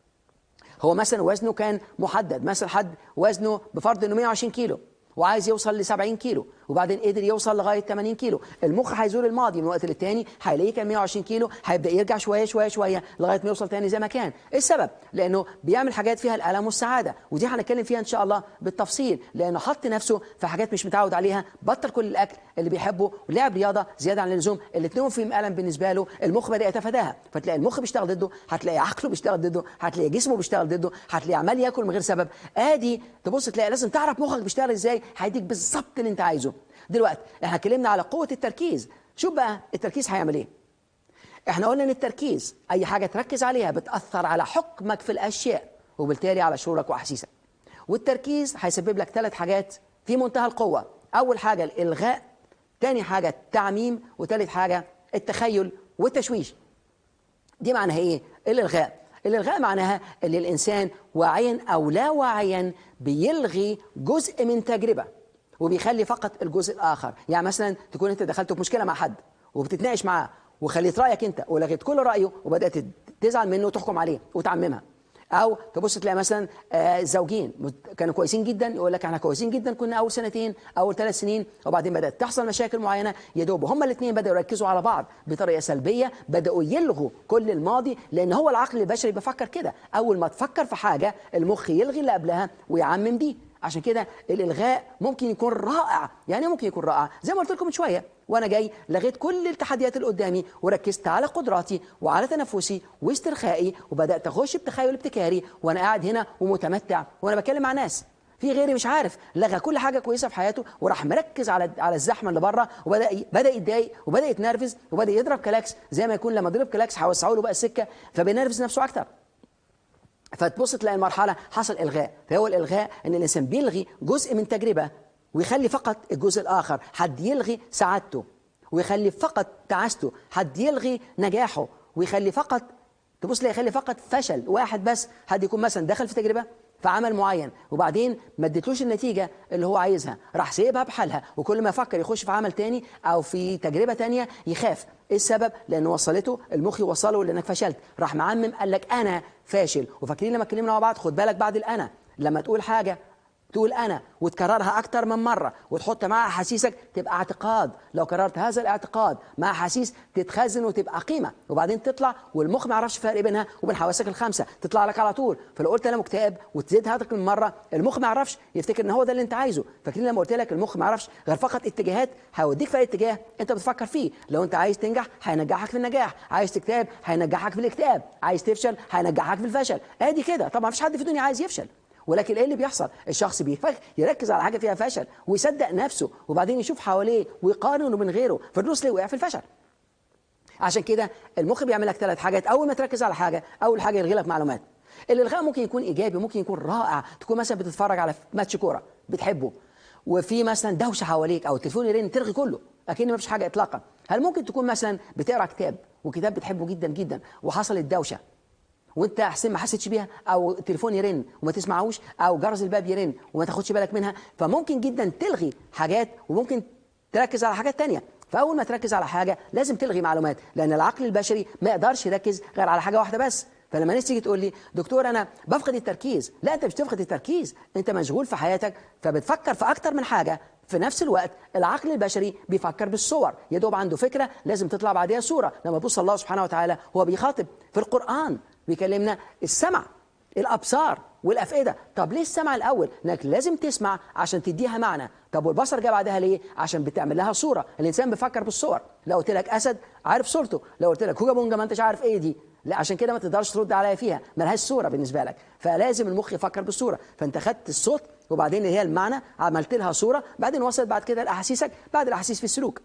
A: هو مثلا وزنه كان محدد مثلا حد وزنه بفرض انه 120 كيلو وعايز يوصل ل 70 كيلو وبعدين قدر يوصل لغايه 80 كيلو المخ هيزور الماضي من وقت للتاني هيلاقيه كان 120 كيلو هيبدا يرجع شويه شويه شويه لغايه ما يوصل تاني زي ما كان ايه السبب لانه بيعمل حاجات فيها الالم والسعاده ودي هنتكلم فيها ان شاء الله بالتفصيل لانه حط نفسه في حاجات مش متعود عليها بطل كل الاكل اللي بيحبه ولعب رياضه زياده عن اللزوم الاثنين فيهم الم بالنسبه له المخ بدا يتفاداها فتلاقي المخ بيشتغل ضده هتلاقي عقله بيشتغل ضده هتلاقي جسمه بيشتغل ضده هتلاقي عمال ياكل من غير سبب ادي تبص تلاقي لازم تعرف مخك بيشتغل ازاي هيديك بالظبط اللي انت عايزه دلوقتي احنا اتكلمنا على قوه التركيز شوف بقى التركيز هيعمل ايه احنا قلنا ان التركيز اي حاجه تركز عليها بتاثر على حكمك في الاشياء وبالتالي على شعورك واحاسيسك والتركيز هيسبب لك ثلاث حاجات في منتهى القوه اول حاجه الالغاء تاني حاجه التعميم وثالث حاجه التخيل والتشويش دي معناها ايه الالغاء الالغاء معناها ان الانسان واعيا او لا واعيا بيلغي جزء من تجربه وبيخلي فقط الجزء الاخر يعني مثلا تكون انت دخلت في مشكله مع حد وبتتناقش معاه وخليت رايك انت ولغيت كل رايه وبدات تزعل منه وتحكم عليه وتعممها او تبص تلاقي مثلا آه، زوجين مت- كانوا كويسين جدا يقول لك احنا كويسين جدا كنا اول سنتين اول ثلاث سنين وبعدين بدات تحصل مشاكل معينه يا دوب هما الاثنين بداوا يركزوا على بعض بطريقه سلبيه بداوا يلغوا كل الماضي لان هو العقل البشري بيفكر كده اول ما تفكر في حاجه المخ يلغي اللي قبلها ويعمم دي عشان كده الالغاء ممكن يكون رائع يعني إيه ممكن يكون رائع زي ما قلت لكم من شويه وانا جاي لغيت كل التحديات اللي قدامي وركزت على قدراتي وعلى تنفسي واسترخائي وبدات اخش بتخيل ابتكاري وانا قاعد هنا ومتمتع وانا بتكلم مع ناس في غيري مش عارف لغى كل حاجه كويسه في حياته وراح مركز على على الزحمه اللي بره وبدا بدا يتضايق وبدا يتنرفز وبدا يضرب كلاكس زي ما يكون لما ضرب كلاكس هيوسعوا له بقى السكه فبينرفز نفسه اكتر فتبص تلاقي المرحله حصل الغاء فهو الالغاء ان الانسان بيلغي جزء من تجربه ويخلي فقط الجزء الاخر حد يلغي سعادته ويخلي فقط تعاسته حد يلغي نجاحه ويخلي فقط تبص تلاقي يخلي فقط فشل واحد بس حد يكون مثلا دخل في تجربه في عمل معين وبعدين ما اديتلوش النتيجه اللي هو عايزها راح سيبها بحالها وكل ما يفكر يخش في عمل تاني او في تجربه تانيه يخاف ايه السبب لان وصلته المخ يوصله لانك فشلت راح معمم قال لك انا فاشل وفاكرين لما اتكلمنا مع بعض خد بالك بعد الانا لما تقول حاجه تقول انا وتكررها اكتر من مره وتحط معها احاسيسك تبقى اعتقاد لو كررت هذا الاعتقاد مع احاسيس تتخزن وتبقى قيمه وبعدين تطلع والمخ ما يعرفش الفرق بينها وبين حواسك الخمسه تطلع لك على طول فلو قلت انا مكتئب وتزيد هذا من مره المخ ما يعرفش يفتكر ان هو ده اللي انت عايزه فاكرين لما قلت لك المخ ما يعرفش غير فقط اتجاهات هيوديك في اي اتجاه انت بتفكر فيه لو انت عايز تنجح هينجحك في النجاح عايز تكتئب هينجحك في الاكتئاب عايز تفشل هينجحك في الفشل ادي كده طبعا مفيش حد في الدنيا عايز يفشل ولكن ايه اللي بيحصل الشخص بيفك يركز على حاجه فيها فشل ويصدق نفسه وبعدين يشوف حواليه ويقارنه من غيره فالنص ليه وقع في الفشل عشان كده المخ بيعمل لك ثلاث حاجات اول ما تركز على حاجه اول حاجه يلغي لك معلومات الالغاء ممكن يكون ايجابي ممكن يكون رائع تكون مثلا بتتفرج على ماتش كوره بتحبه وفي مثلا دوشه حواليك او التليفون يرن تلغي كله اكن ما فيش حاجه اطلاقا هل ممكن تكون مثلا بتقرا كتاب وكتاب بتحبه جدا جدا وحصلت دوشه وانت احسن ما حسيتش بيها او التليفون يرن وما تسمعوش او جرس الباب يرن وما تاخدش بالك منها فممكن جدا تلغي حاجات وممكن تركز على حاجات تانية فاول ما تركز على حاجه لازم تلغي معلومات لان العقل البشري ما يقدرش يركز غير على حاجه واحده بس فلما ناس تيجي تقول لي دكتور انا بفقد التركيز لا انت مش بتفقد التركيز انت مشغول في حياتك فبتفكر في اكتر من حاجه في نفس الوقت العقل البشري بيفكر بالصور يا دوب عنده فكره لازم تطلع بعدها صوره لما تبص الله سبحانه وتعالى هو بيخاطب في القران بيكلمنا السمع الابصار والافئده طب ليه السمع الاول انك لازم تسمع عشان تديها معنى طب والبصر جه بعدها ليه عشان بتعمل لها صوره الانسان بيفكر بالصور لو قلت لك اسد عارف صورته لو قلت لك هوجا بونجا ما انتش عارف ايه دي لا عشان كده ما تقدرش ترد عليا فيها ملهاش صوره بالنسبه لك فلازم المخ يفكر بالصوره فانت خدت الصوت وبعدين هي المعنى عملت لها صوره بعدين وصلت بعد كده لاحاسيسك بعد الاحاسيس في السلوك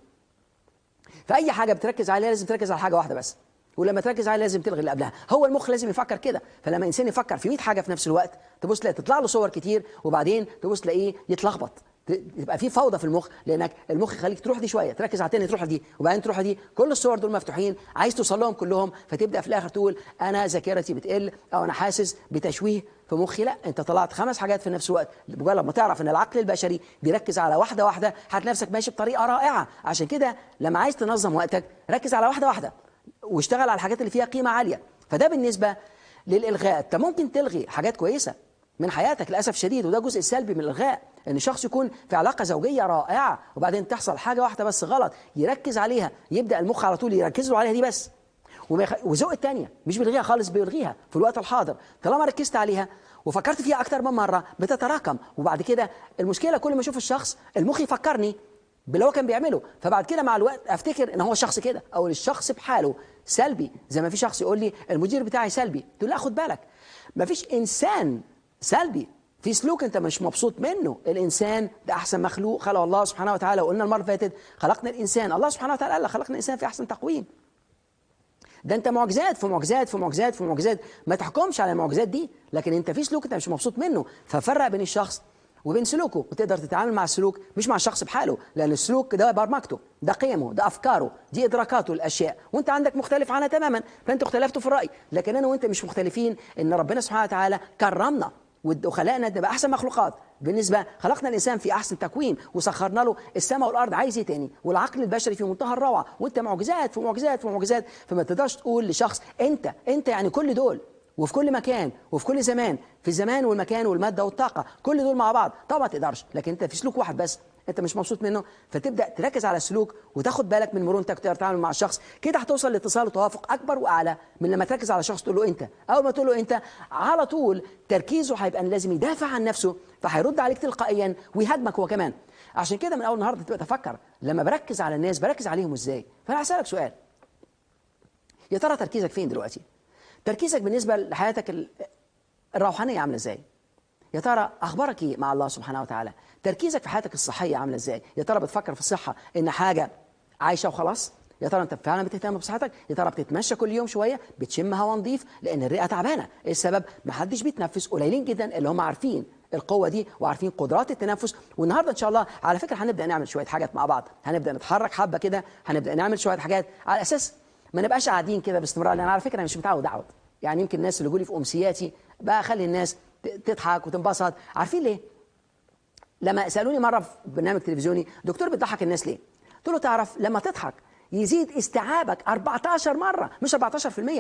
A: فاي حاجه بتركز عليها لازم تركز على حاجه واحده بس ولما تركز عليها لازم تلغي اللي قبلها هو المخ لازم يفكر كده فلما انسان يفكر في 100 حاجه في نفس الوقت تبص تلاقي تطلع له صور كتير وبعدين تبص تلاقيه يتلخبط تبقى في فوضى في المخ لانك المخ يخليك تروح دي شويه تركز على تاني تروح دي وبعدين تروح دي كل الصور دول مفتوحين عايز توصل لهم كلهم فتبدا في الاخر تقول انا ذاكرتي بتقل او انا حاسس بتشويه في مخي لا انت طلعت خمس حاجات في نفس الوقت مجرد ما تعرف ان العقل البشري بيركز على واحده واحده هتلاقي نفسك ماشي بطريقه رائعه عشان كده لما عايز تنظم وقتك ركز على واحده واحده واشتغل على الحاجات اللي فيها قيمه عاليه فده بالنسبه للالغاء انت ممكن تلغي حاجات كويسه من حياتك للاسف شديد وده جزء سلبي من الالغاء ان شخص يكون في علاقه زوجيه رائعه وبعدين تحصل حاجه واحده بس غلط يركز عليها يبدا المخ على طول يركز له عليها دي بس ويخ... وذوق الثانيه مش بيلغيها خالص بيلغيها في الوقت الحاضر طالما ركزت عليها وفكرت فيها اكتر من مره بتتراكم وبعد كده المشكله كل ما اشوف الشخص المخ يفكرني باللي هو كان بيعمله فبعد كده مع الوقت افتكر ان هو شخص كده او الشخص بحاله سلبي زي ما في شخص يقول لي المدير بتاعي سلبي تقول لا خد بالك ما فيش انسان سلبي في سلوك انت مش مبسوط منه الانسان ده احسن مخلوق خلق الله سبحانه وتعالى وقلنا المره اللي فاتت خلقنا الانسان الله سبحانه وتعالى قال خلقنا الانسان في احسن تقويم ده انت معجزات في معجزات في معجزات في معجزات ما تحكمش على المعجزات دي لكن انت في سلوك انت مش مبسوط منه ففرق بين الشخص وبين سلوكه وتقدر تتعامل مع السلوك مش مع الشخص بحاله لان السلوك ده برمجته ده قيمه ده افكاره دي ادراكاته الاشياء وانت عندك مختلف عنها تماما فانت اختلفتوا في الراي لكن انا وانت مش مختلفين ان ربنا سبحانه وتعالى كرمنا وخلقنا نبقى احسن مخلوقات بالنسبه خلقنا الانسان في احسن تكوين وسخرنا له السماء والارض عايز ايه تاني والعقل البشري في منتهى الروعه وانت معجزات في معجزات في معجزات فما تقدرش تقول لشخص انت انت يعني كل دول وفي كل مكان وفي كل زمان في الزمان والمكان والماده والطاقه كل دول مع بعض طبعا ما تقدرش لكن انت في سلوك واحد بس انت مش مبسوط منه فتبدا تركز على السلوك وتاخد بالك من مرونتك تقدر تتعامل مع الشخص كده هتوصل لاتصال وتوافق اكبر واعلى من لما تركز على شخص تقول له انت اول ما تقول له انت على طول تركيزه هيبقى لازم يدافع عن نفسه فهيرد عليك تلقائيا ويهاجمك هو كمان عشان كده من اول النهارده تبقى تفكر لما بركز على الناس بركز عليهم ازاي فانا هسالك سؤال يا ترى تركيزك فين دلوقتي تركيزك بالنسبه لحياتك الروحانيه عامله ازاي يا ترى اخبارك ايه مع الله سبحانه وتعالى تركيزك في حياتك الصحيه عامله ازاي يا ترى بتفكر في الصحه ان حاجه عايشه وخلاص يا ترى انت فعلا بتهتم بصحتك يا ترى بتتمشى كل يوم شويه بتشم هواء نظيف لان الرئه تعبانه ايه السبب ما حدش بيتنفس قليلين جدا اللي هم عارفين القوه دي وعارفين قدرات التنفس والنهارده ان شاء الله على فكره هنبدا نعمل شويه حاجات مع بعض هنبدا نتحرك حبه كده هنبدا نعمل شويه حاجات على اساس ما نبقاش قاعدين كده باستمرار لان على فكره انا مش متعود اقعد يعني يمكن الناس اللي جولي في امسياتي بقى اخلي الناس ت- تضحك وتنبسط عارفين ليه لما سالوني مره في برنامج تلفزيوني دكتور بتضحك الناس ليه؟ قلت له تعرف لما تضحك يزيد استيعابك 14 مره مش 14%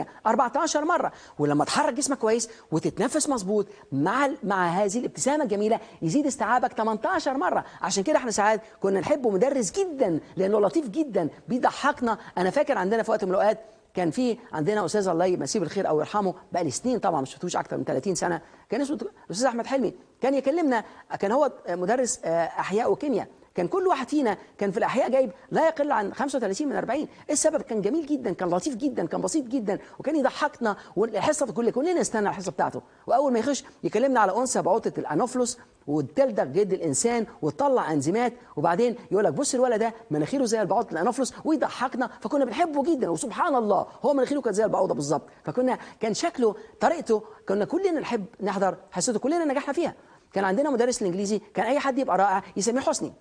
A: 14 مره ولما تحرك جسمك كويس وتتنفس مظبوط مع ال- مع هذه الابتسامه الجميله يزيد استيعابك 18 مره عشان كده احنا ساعات كنا نحبه مدرس جدا لانه لطيف جدا بيضحكنا انا فاكر عندنا في وقت من الاوقات كان في عندنا استاذ الله يمسيه بالخير او يرحمه بقى لي سنين طبعا ما شفتوش اكتر من 30 سنه كان اسمه الاستاذ احمد حلمي كان يكلمنا كان هو مدرس آه، احياء وكيمياء كان كل واحد فينا كان في الاحياء جايب لا يقل عن 35 من 40 السبب كان جميل جدا كان لطيف جدا كان بسيط جدا وكان يضحكنا والحصه كل كلنا نستنى الحصه بتاعته واول ما يخش يكلمنا على انثى بعوضه الانوفلوس وتلدغ جلد الانسان وتطلع انزيمات وبعدين يقول لك بص الولد ده مناخيره زي البعوضه الانوفلوس ويضحكنا فكنا بنحبه جدا وسبحان الله هو مناخيره كانت زي البعوضه بالظبط فكنا كان شكله طريقته كنا كلنا نحب نحضر حصته كلنا نجحنا فيها كان عندنا مدرس الانجليزي كان اي حد يبقى رائع يسميه حسني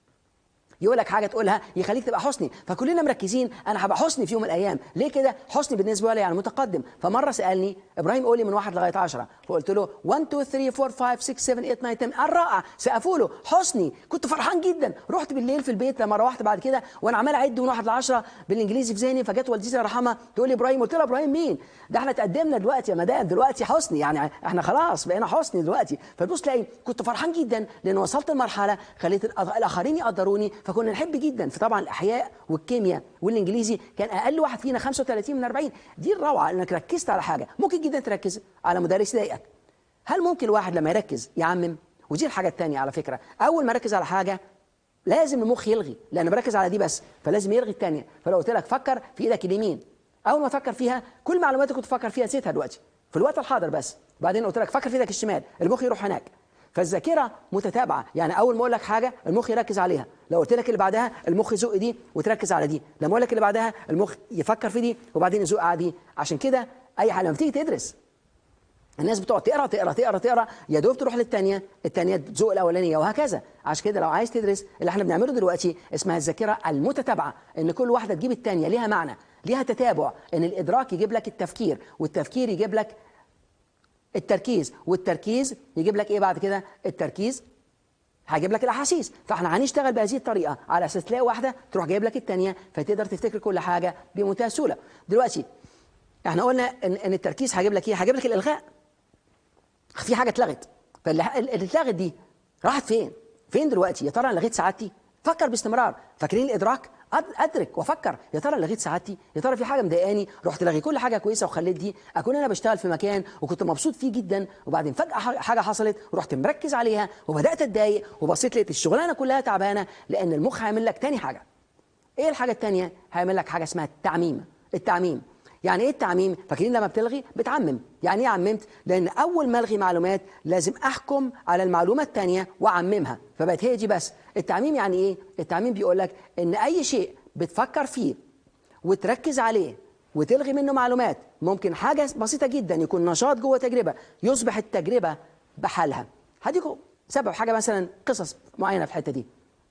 A: يقول لك حاجه تقولها يخليك تبقى حسني فكلنا مركزين انا هبقى حسني في يوم من الايام ليه كده حسني بالنسبه لي يعني متقدم فمره سالني ابراهيم قول لي من واحد لغايه 10 فقلت له 1 2 3 4 5 6 7 8 9 10 الرائع سقفوا له حسني كنت فرحان جدا رحت بالليل في البيت لما روحت بعد كده وانا عمال اعد من واحد ل 10 بالانجليزي في ذهني فجت والدتي الله يرحمها تقول لي ابراهيم قلت لها ابراهيم مين ده احنا تقدمنا دلوقتي يا مدام دلوقتي حسني يعني احنا خلاص بقينا حسني دلوقتي فتبص تلاقي كنت فرحان جدا لان وصلت لمرحله خليت الأخ- الاخرين يقدروني فكنا نحب جدا فطبعا الاحياء والكيمياء والانجليزي كان اقل واحد فينا 35 من 40 دي الروعه انك ركزت على حاجه ممكن جدا تركز على مدرس يضايقك هل ممكن الواحد لما يركز يعمم ودي الحاجه الثانيه على فكره اول ما ركز على حاجه لازم المخ يلغي لان بركز على دي بس فلازم يلغي الثانيه فلو قلت لك فكر في ايدك اليمين اول ما تفكر فيها كل معلومات اللي كنت تفكر فيها نسيتها دلوقتي في الوقت الحاضر بس بعدين قلت لك فكر في ايدك الشمال المخ يروح هناك فالذاكره متتابعه يعني اول ما اقول لك حاجه المخ يركز عليها لو قلت لك اللي بعدها المخ يزق دي وتركز على دي لما اقول لك اللي بعدها المخ يفكر في دي وبعدين يزق على دي عشان كده اي حاجه لما تيجي تدرس الناس بتقعد تقرا تقرا تقرا تقرا يا دوب تروح للثانيه الثانيه تزق الاولانيه وهكذا عشان كده لو عايز تدرس اللي احنا بنعمله دلوقتي اسمها الذاكره المتتابعه ان كل واحده تجيب الثانيه ليها معنى ليها تتابع ان الادراك يجيب لك التفكير والتفكير يجيب لك التركيز والتركيز يجيب لك ايه بعد كده التركيز هجيب لك الاحاسيس فاحنا هنشتغل بهذه الطريقه على اساس تلاقي واحده تروح جايب لك الثانيه فتقدر تفتكر كل حاجه بمنتهى السهوله دلوقتي احنا قلنا ان, إن التركيز هجيب لك ايه هجيب لك الالغاء في حاجه اتلغت فاللي اللي اتلغت دي راحت فين فين دلوقتي يا ترى انا لغيت سعادتي فكر باستمرار فاكرين الادراك أد- ادرك وافكر يا ترى لغيت سعادتي يا ترى في حاجه مضايقاني رحت لغي كل حاجه كويسه وخليت دي اكون انا بشتغل في مكان وكنت مبسوط فيه جدا وبعدين فجاه ح- حاجه حصلت ورحت مركز عليها وبدات اتضايق وبصيت لقيت الشغلانه كلها تعبانه لان المخ هيعمل لك تاني حاجه ايه الحاجه الثانيه هيعمل لك حاجه اسمها التعميم التعميم يعني ايه التعميم فاكرين لما بتلغي بتعمم يعني ايه عممت لان اول ما الغي معلومات لازم احكم على المعلومه الثانيه واعممها فبقت هي دي بس التعميم يعني ايه التعميم بيقول لك ان اي شيء بتفكر فيه وتركز عليه وتلغي منه معلومات ممكن حاجه بسيطه جدا يكون نشاط جوه تجربه يصبح التجربه بحالها هديكم سبب حاجه مثلا قصص معينه في الحته دي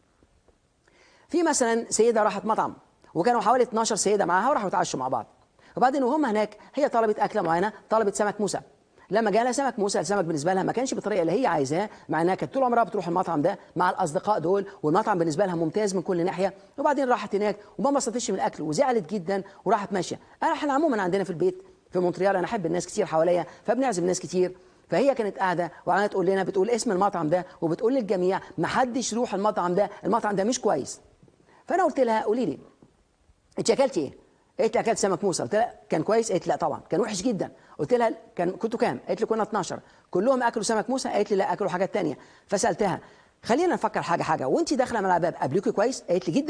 A: في مثلا سيده راحت مطعم وكانوا حوالي 12 سيده معاها وراحوا يتعشوا مع بعض وبعدين وهم هناك هي طلبت اكله معينه طلبت سمك موسى لما جالها سمك موسى السمك بالنسبه لها ما كانش بالطريقه اللي هي عايزاها مع انها كانت طول عمرها بتروح المطعم ده مع الاصدقاء دول والمطعم بالنسبه لها ممتاز من كل ناحيه وبعدين راحت هناك وما انبسطتش من الاكل وزعلت جدا وراحت ماشيه انا احنا عموما عندنا في البيت في مونتريال انا احب الناس كتير حواليا فبنعزم ناس كتير فهي كانت قاعده وعماله تقول لنا بتقول اسم المطعم ده وبتقول للجميع ما حدش يروح المطعم ده المطعم ده مش كويس فانا قلت لها قولي لي انت اكلتي ايه؟ قالت لي اكلت سمك موسى قلت لها كان كويس؟ قالت لا طبعا كان وحش جدا قلت لها كان كنتوا كام؟ قالت لي كنا 12 كلهم اكلوا سمك موسى؟ قالت لي لا اكلوا حاجات تانية فسالتها خلينا نفكر حاجه حاجه وانت داخله مع الباب قابلوكي كويس؟ قالت لي جدا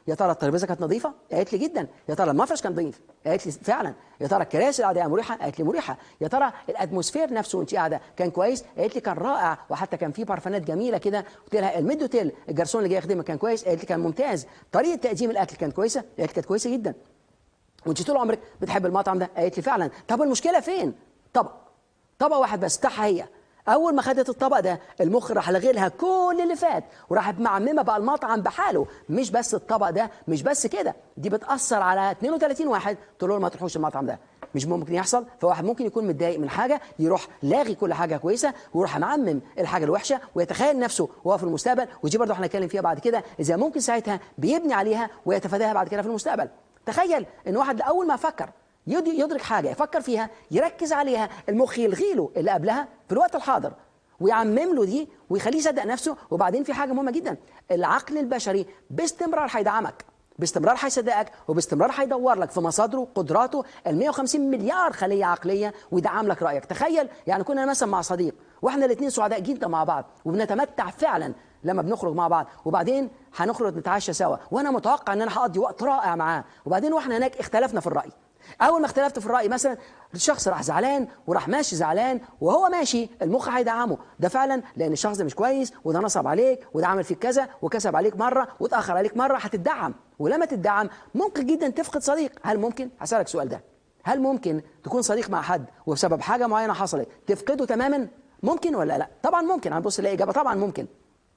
A: يا ترى الترابيزه كانت نظيفه قالت لي جدا يا ترى المفرش كان نظيف قالت لي فعلا يا ترى الكراسي اللي قاعده مريحه قالت لي مريحه يا ترى الاتموسفير نفسه وانت قاعده كان كويس قالت لي كان رائع وحتى كان في بارفانات جميله كده قلت لها الميد اوتيل الجرسون اللي جاي يخدمك كان كويس قالت لي كان ممتاز طريقه تقديم الاكل كانت كويسه قالت لي كانت كويسه جدا وانت طول عمرك بتحب المطعم ده قالت لي فعلا طب المشكله فين طبق طبق واحد بس بتاعها هي اول ما خدت الطبق ده المخ راح لغي لها كل اللي فات وراحت معممه بقى المطعم بحاله مش بس الطبق ده مش بس كده دي بتاثر على 32 واحد تقول لهم ما تروحوش المطعم ده مش ممكن يحصل فواحد ممكن يكون متضايق من حاجه يروح لاغي كل حاجه كويسه ويروح معمم الحاجه الوحشه ويتخيل نفسه وهو في المستقبل ودي برضه احنا هنتكلم فيها بعد كده اذا ممكن ساعتها بيبني عليها ويتفاداها بعد كده في المستقبل تخيل ان واحد اول ما فكر يد- يدرك حاجه يفكر فيها يركز عليها المخ يلغي له اللي قبلها في الوقت الحاضر ويعمم له دي ويخليه يصدق نفسه وبعدين في حاجه مهمه جدا العقل البشري باستمرار هيدعمك باستمرار هيصدقك وباستمرار هيدور لك في مصادره قدراته ال 150 مليار خليه عقليه ويدعم لك رايك تخيل يعني كنا مثلا مع صديق واحنا الاثنين سعداء جدا مع بعض وبنتمتع فعلا لما بنخرج مع بعض وبعدين هنخرج نتعشى سوا وانا متوقع ان انا هقضي وقت رائع معاه وبعدين واحنا هناك اختلفنا في الراي اول ما اختلفت في الراي مثلا الشخص راح زعلان وراح ماشي زعلان وهو ماشي المخ هيدعمه ده فعلا لان الشخص ده مش كويس وده نصب عليك وده عمل فيك كذا وكسب عليك مره واتاخر عليك مره هتدعم ولما تدعم ممكن جدا تفقد صديق هل ممكن هسالك السؤال ده هل ممكن تكون صديق مع حد وبسبب حاجه معينه حصلت تفقده تماما ممكن ولا لا طبعا ممكن هنبص نلاقي اجابه طبعا ممكن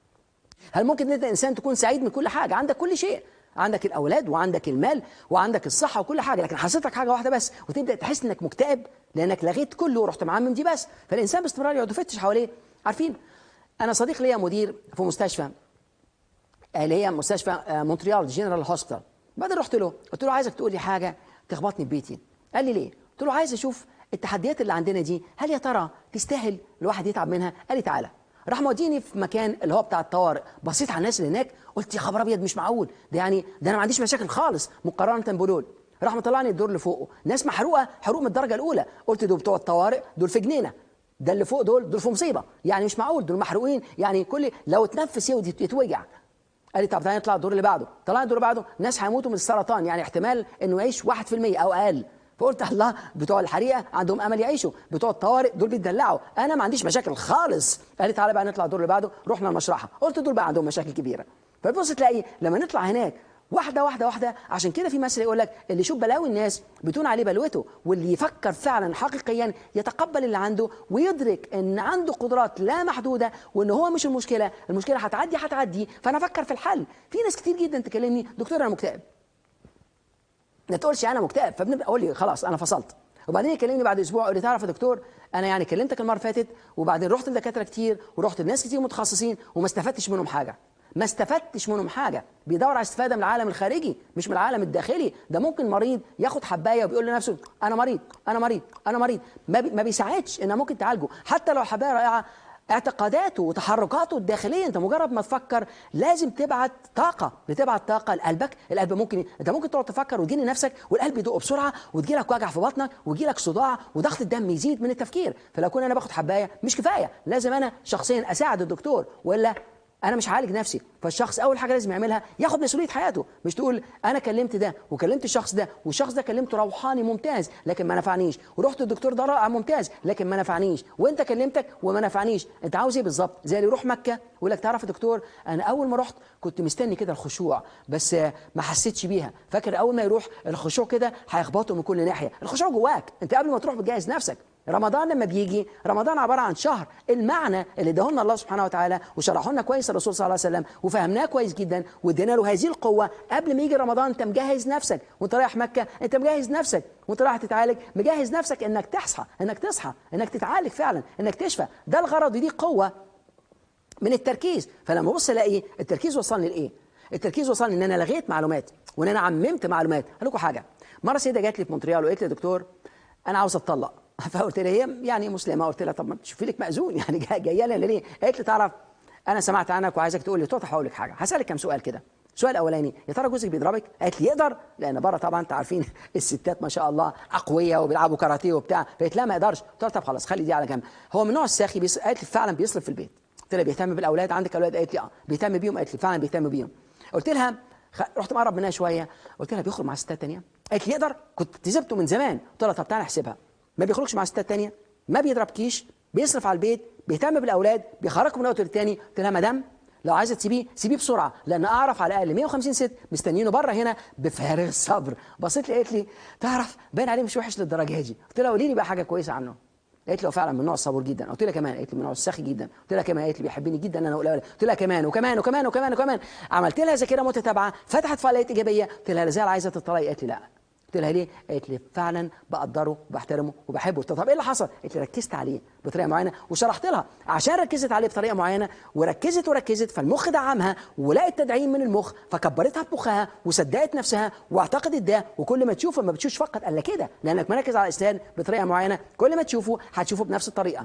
A: هل ممكن ان انت انسان تكون سعيد من كل حاجه عندك كل شيء عندك الاولاد وعندك المال وعندك الصحه وكل حاجه لكن حصلت لك حاجه واحده بس وتبدا تحس انك مكتئب لانك لغيت كله ورحت معمم دي بس فالانسان باستمرار يقعد يفتش حواليه عارفين انا صديق ليا مدير في مستشفى اللي هي مستشفى آه، مونتريال جنرال هوسبيتال بعدين رحت له قلت له عايزك تقول لي حاجه تخبطني في بيتي قال لي ليه قلت له عايز اشوف التحديات اللي عندنا دي هل يا ترى تستاهل الواحد يتعب منها قال لي تعالى راح موديني في مكان اللي هو بتاع الطوارئ بصيت على الناس اللي هناك قلت يا خبر ابيض مش معقول ده يعني ده انا ما عنديش مشاكل خالص مقارنه بدول راح مطلعني الدور اللي فوقه ناس محروقه حروق من الدرجه الاولى قلت دول بتوع الطوارئ دول في جنينه ده اللي فوق دول دول في مصيبه يعني مش معقول دول محروقين يعني كل لو اتنفس يودي يتوجع قال لي طب تعالى نطلع الدور اللي بعده طلعنا الدور اللي بعده ناس هيموتوا من السرطان يعني احتمال انه يعيش 1% او اقل فقلت الله بتوع الحريقه عندهم امل يعيشوا بتوع الطوارئ دول بيتدلعوا انا ما عنديش مشاكل خالص قال لي تعالى بقى نطلع الدور اللي بعده رحنا المشرحه قلت دول بقى عندهم مشاكل كبيره فبص تلاقي لما نطلع هناك واحده واحده واحده عشان كده في مثل يقول لك اللي يشوف بلاوي الناس بتون عليه بلوته واللي يفكر فعلا حقيقيا يتقبل اللي عنده ويدرك ان عنده قدرات لا محدوده وان هو مش المشكله المشكله هتعدي هتعدي فانا افكر في الحل في ناس كتير جدا تكلمني دكتور انا مكتئب ما تقولش انا مكتئب فبنبدا اقول لي خلاص انا فصلت وبعدين يكلمني بعد اسبوع يقول لي تعرف يا دكتور انا يعني كلمتك المره اللي فاتت وبعدين رحت لدكاتره كتير ورحت لناس كتير متخصصين وما استفدتش منهم حاجه ما استفدتش منهم حاجه بيدور على استفاده من العالم الخارجي مش من العالم الداخلي ده ممكن مريض ياخد حبايه وبيقول لنفسه انا مريض انا مريض انا مريض ما, بي ما بيساعدش انها ممكن تعالجه حتى لو الحبايه رائعه اعتقاداته وتحركاته الداخليه انت مجرد ما تفكر لازم تبعت طاقه بتبعت طاقه لقلبك القلب ممكن انت ممكن تقعد تفكر وتجيني نفسك والقلب يدق بسرعه وتجي لك وجع في بطنك ويجي لك صداع وضغط الدم يزيد من التفكير فلو كنت انا باخد حبايه مش كفايه لازم انا شخصيا اساعد الدكتور والا انا مش هعالج نفسي فالشخص اول حاجه لازم يعملها ياخد مسؤوليه حياته مش تقول انا كلمت ده وكلمت الشخص ده والشخص ده كلمته روحاني ممتاز لكن ما نفعنيش ورحت الدكتور ده رائع ممتاز لكن ما نفعنيش وانت كلمتك وما نفعنيش انت عاوز ايه بالظبط زي اللي يروح مكه ويقول لك تعرف يا دكتور انا اول ما رحت كنت مستني كده الخشوع بس آه، ما حسيتش بيها فاكر اول ما يروح الخشوع كده هيخبطه من كل ناحيه الخشوع جواك انت قبل ما تروح بتجهز نفسك رمضان لما بيجي رمضان عباره عن شهر المعنى اللي اداه لنا الله سبحانه وتعالى وشرحه لنا كويس الرسول صلى الله عليه وسلم وفهمناه كويس جدا وادينا له هذه القوه قبل ما يجي رمضان انت مجهز نفسك وانت رايح مكه انت مجهز نفسك وانت رايح تتعالج مجهز نفسك انك تصحى انك تصحى انك تتعالج فعلا انك تشفى ده الغرض ودي قوه من التركيز فلما ابص الاقي التركيز وصلني لايه التركيز وصلني ان انا لغيت معلومات وان انا عممت معلومات اقول لكم حاجه مره سيده جات لي في مونتريال وقالت لي يا دكتور انا عاوز اتطلق فقلت لها هي يعني مسلمه قلت لها طب ما تشوفي لك مأذون يعني جايه جايه لنا ليه قالت لي تعرف انا سمعت عنك وعايزك تقول لي قلت لها هقول لك حاجه هسالك كم سؤال كده السؤال الاولاني يا ترى جوزك بيضربك قالت لي يقدر لان بره طبعا انت عارفين الستات ما شاء الله اقوياء وبيلعبوا كاراتيه وبتاع فقالت لا ما يقدرش قلت لها طب خلاص خلي دي على جنب هو من نوع الساخي بيص... قالت لي فعلا بيصرف في البيت قلت لها بيهتم بالاولاد عندك اولاد قالت لي اه بيهتم بيهم قالت لي فعلا بيهتم بيهم قلت لها خ- رحت مقرب منها شويه قلت لها بيخرج مع ستات تانية قالت لي يقدر كنت كسبته من زمان قلت لها طب تعالى نحسبها ما بيخرجش مع ستات تانية ما بيضربكيش بيصرف على البيت بيهتم بالاولاد بيخرجكم من وقت للتاني قلت لها مدام لو عايزه تسيبيه سيبيه بسرعه لان اعرف على الاقل 150 ست مستنيينه بره هنا بفارغ الصبر بصيت لي قالت لي تعرف باين عليه مش وحش للدرجه دي قلت لها قولي لي بقى حاجه كويسه عنه قالت لي هو فعلا من النوع الصبور جدا قلت لها كمان قالت لي من النوع السخي جدا قلت لها كمان قالت لي بيحبني جدا انا ولا قلت لها كمان وكمان وكمان وكمان وكمان عملت لها ذاكره متتابعه فتحت فعاليات ايجابيه قلت لها لا زال عايزه تطلعي قالت لي لا قلت لها ليه؟ قالت لي فعلا بقدره وبحترمه وبحبه قلت لها طب ايه اللي حصل؟ قالت لي ركزت عليه بطريقه معينه وشرحت لها عشان ركزت عليه بطريقه معينه وركزت وركزت فالمخ دعمها ولقت تدعيم من المخ فكبرتها في مخها وصدقت نفسها واعتقدت ده وكل ما تشوفه ما بتشوفش فقط الا كده لانك مركز على الاسنان بطريقه معينه كل ما تشوفه هتشوفه بنفس الطريقه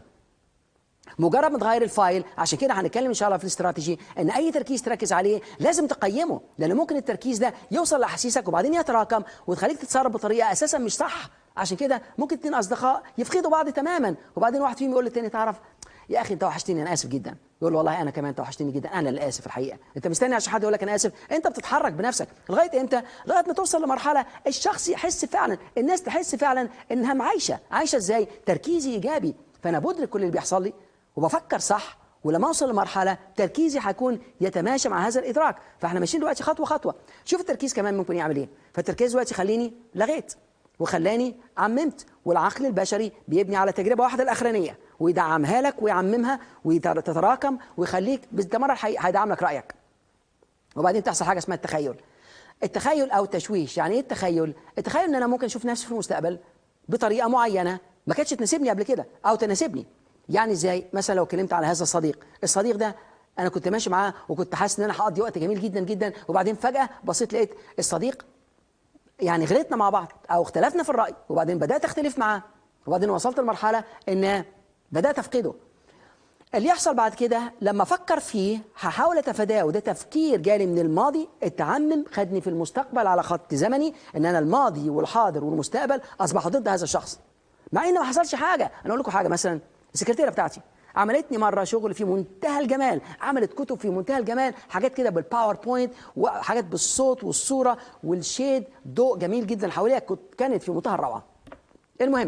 A: مجرد ما تغير الفايل عشان كده هنتكلم ان شاء الله في الاستراتيجي ان اي تركيز تركز عليه لازم تقيمه لان ممكن التركيز ده يوصل لاحاسيسك وبعدين يتراكم وتخليك تتصرف بطريقه اساسا مش صح عشان كده ممكن اتنين اصدقاء يفقدوا بعض تماما وبعدين واحد فيهم يقول للتاني تعرف يا اخي انت وحشتني انا اسف جدا يقول له والله انا كمان انت وحشتني جدا انا اللي اسف الحقيقه انت مستني عشان حد يقول لك انا اسف انت بتتحرك بنفسك لغايه امتى لغايه ما توصل لمرحله الشخص يحس فعلا الناس تحس فعلا انها عايشه عايشه ازاي تركيزي ايجابي فانا بدرك كل اللي بيحصل لي وبفكر صح ولما اوصل لمرحله تركيزي هيكون يتماشى مع هذا الادراك فاحنا ماشيين دلوقتي خطوه خطوه شوف التركيز كمان ممكن يعمل ايه فالتركيز دلوقتي خليني لغيت وخلاني عممت والعقل البشري بيبني على تجربه واحده الاخرانيه ويدعمها لك ويعممها وتتراكم ويخليك بالمره هيدعم لك رايك وبعدين تحصل حاجه اسمها التخيل التخيل او التشويش يعني ايه التخيل التخيل ان انا ممكن اشوف نفسي في المستقبل بطريقه معينه ما كانتش تناسبني قبل كده او تناسبني يعني ازاي مثلا لو اتكلمت على هذا الصديق الصديق ده انا كنت ماشي معاه وكنت حاسس ان انا هقضي وقت جميل جدا جدا وبعدين فجاه بصيت لقيت الصديق يعني غلطنا مع بعض او اختلفنا في الراي وبعدين بدات اختلف معاه وبعدين وصلت لمرحله ان بدات افقده اللي يحصل بعد كده لما افكر فيه هحاول اتفاداه وده تفكير جالي من الماضي اتعمم خدني في المستقبل على خط زمني ان انا الماضي والحاضر والمستقبل اصبحوا ضد هذا الشخص مع ان ما حصلش حاجه انا اقول لكم حاجه مثلا السكرتيره بتاعتي عملتني مره شغل في منتهى الجمال عملت كتب في منتهى الجمال حاجات كده بالباوربوينت وحاجات بالصوت والصوره والشيد ضوء جميل جدا حواليها كانت في منتهى الروعه المهم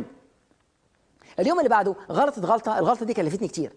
A: اليوم اللي بعده غلطت غلطه الغلطه دي كلفتني كتير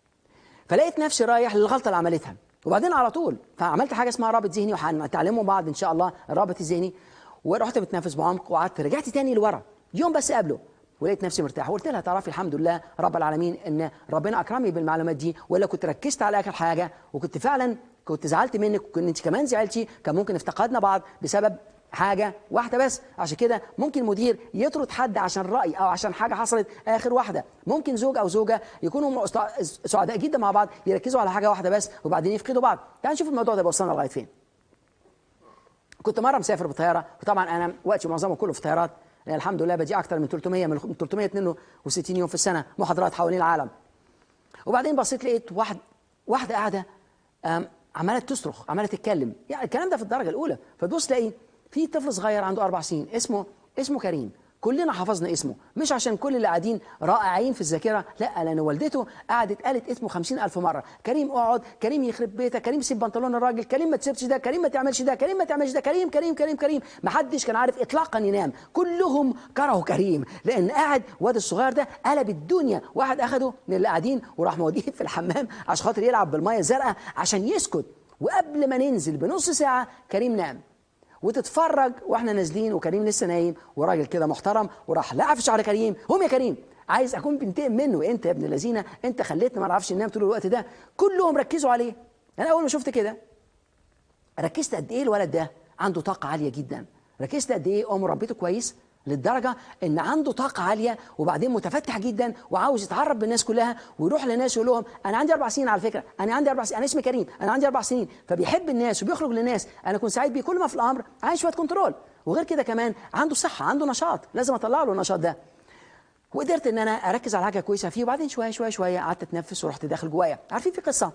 A: فلقيت نفسي رايح للغلطه اللي عملتها وبعدين على طول فعملت حاجه اسمها رابط ذهني وهنتعلمه بعض ان شاء الله الرابط الذهني ورحت بتنفس بعمق وقعدت رجعت تاني لورا يوم بس قبله ولقيت نفسي مرتاح وقلت لها تعرفي الحمد لله رب العالمين ان ربنا اكرمني بالمعلومات دي ولا كنت ركزت على اخر حاجه وكنت فعلا كنت زعلت منك وكنت انت كمان زعلتي كان ممكن افتقدنا بعض بسبب حاجة واحدة بس عشان كده ممكن مدير يطرد حد عشان رأي أو عشان حاجة حصلت آخر واحدة ممكن زوج أو زوجة يكونوا سعداء جدا مع بعض يركزوا على حاجة واحدة بس وبعدين يفقدوا بعض تعال نشوف الموضوع ده بيوصلنا لغاية فين كنت مرة مسافر بطيارة وطبعا أنا وقتي معظمه كله في طيارات يعني الحمد لله بدي أكثر من 300 من 362 يوم في السنة محاضرات حوالين العالم وبعدين بصيت لقيت واحد واحدة قاعدة عمالة تصرخ عمالة تتكلم يعني الكلام ده في الدرجة الأولى فتبص تلاقي في طفل صغير عنده أربع سنين اسمه اسمه كريم كلنا حفظنا اسمه مش عشان كل اللي قاعدين رائعين في الذاكرة لا لأن والدته قعدت قالت اسمه خمسين ألف مرة كريم اقعد كريم يخرب بيتك كريم سيب بنطلون الراجل كريم ما تسيبش ده كريم ما تعملش ده كريم ما تعملش ده كريم كريم كريم كريم ما حدش كان عارف إطلاقا ينام كلهم كرهوا كريم لأن قاعد واد الصغير ده قلب الدنيا واحد أخده من اللي قاعدين وراح موديه في الحمام عشان خاطر يلعب بالمية الزرقاء عشان يسكت وقبل ما ننزل بنص ساعة كريم نام وتتفرج واحنا نازلين وكريم لسه نايم وراجل كده محترم وراح لعب في شعر كريم قوم يا كريم عايز اكون بنتقم منه انت يا ابن الذين انت خليتني ما اعرفش انام طول الوقت ده كلهم ركزوا عليه انا اول ما شفت كده ركزت قد ايه الولد ده عنده طاقه عاليه جدا ركزت قد ايه امه ربيته كويس للدرجه ان عنده طاقه عاليه وبعدين متفتح جدا وعاوز يتعرف بالناس كلها ويروح لناس يقول لهم انا عندي اربع سنين على فكره انا عندي اربع سنين انا اسمي كريم انا عندي اربع سنين فبيحب الناس وبيخرج للناس انا كنت سعيد بيه كل ما في الامر عايز شويه كنترول وغير كده كمان عنده صحه عنده نشاط لازم اطلع له النشاط ده وقدرت ان انا اركز على حاجه كويسه فيه وبعدين شويه شويه شويه قعدت اتنفس ورحت داخل جوايا عارفين في قصه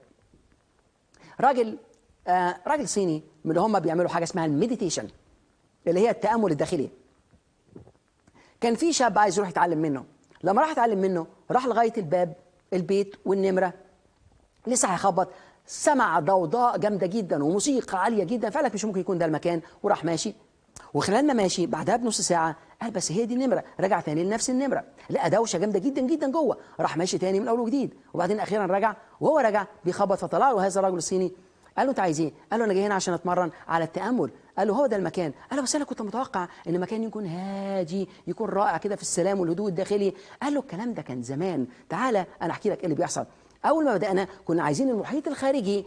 A: راجل آه راجل صيني من اللي هم بيعملوا حاجه اسمها المديتيشن اللي هي التامل الداخلي كان في شاب عايز يروح يتعلم منه لما راح يتعلم منه راح لغايه الباب البيت والنمره لسه هيخبط سمع ضوضاء جامده جدا وموسيقى عاليه جدا فقال لك مش ممكن يكون ده المكان وراح ماشي وخلال ما ماشي بعدها بنص ساعه قال بس هي دي النمره رجع تاني لنفس النمره لقى دوشه جامده جدا جدا جوه راح ماشي تاني من اول وجديد وبعدين اخيرا رجع وهو رجع بيخبط فطلع له هذا الرجل الصيني قال له انت عايز ايه؟ قال له انا جاي هنا عشان اتمرن على التامل قال له هو ده المكان قال له بس انا كنت متوقع ان المكان يكون هادي يكون رائع كده في السلام والهدوء الداخلي قال له الكلام ده كان زمان تعالى انا احكي لك ايه اللي بيحصل اول ما بدانا كنا عايزين المحيط الخارجي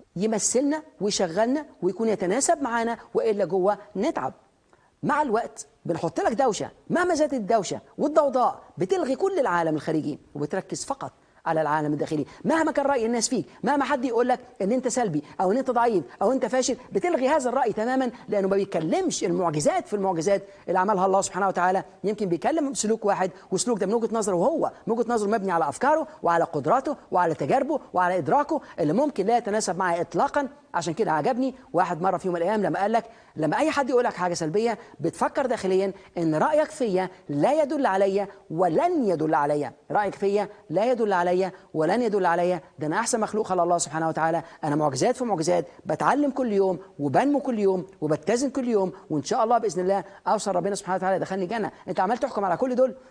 A: يمثلنا ويشغلنا ويكون يتناسب معانا والا جوه نتعب مع الوقت بنحط لك دوشه مهما زادت الدوشه والضوضاء بتلغي كل العالم الخارجي وبتركز فقط على العالم الداخلي مهما كان راي الناس فيك مهما حد يقول لك ان انت سلبي او ان انت ضعيف او انت فاشل بتلغي هذا الراي تماما لانه ما بيتكلمش المعجزات في المعجزات اللي عملها الله سبحانه وتعالى يمكن بيتكلم سلوك واحد وسلوك ده من وجهه نظره هو من وجهه نظره مبني على افكاره وعلى قدراته وعلى تجاربه وعلى ادراكه اللي ممكن لا يتناسب معي اطلاقا عشان كده عجبني واحد مره في يوم من الايام لما قال لك لما اي حد يقول لك حاجه سلبيه بتفكر داخليا ان رايك فيا لا يدل عليا ولن يدل عليا رايك فيا لا يدل عليا ولن يدل عليا ده انا احسن مخلوق خلق الله سبحانه وتعالى انا معجزات في معجزات بتعلم كل يوم وبنمو كل يوم وبتزن كل يوم وان شاء الله باذن الله اوصل ربنا سبحانه وتعالى يدخلني جنه انت عمال تحكم على كل دول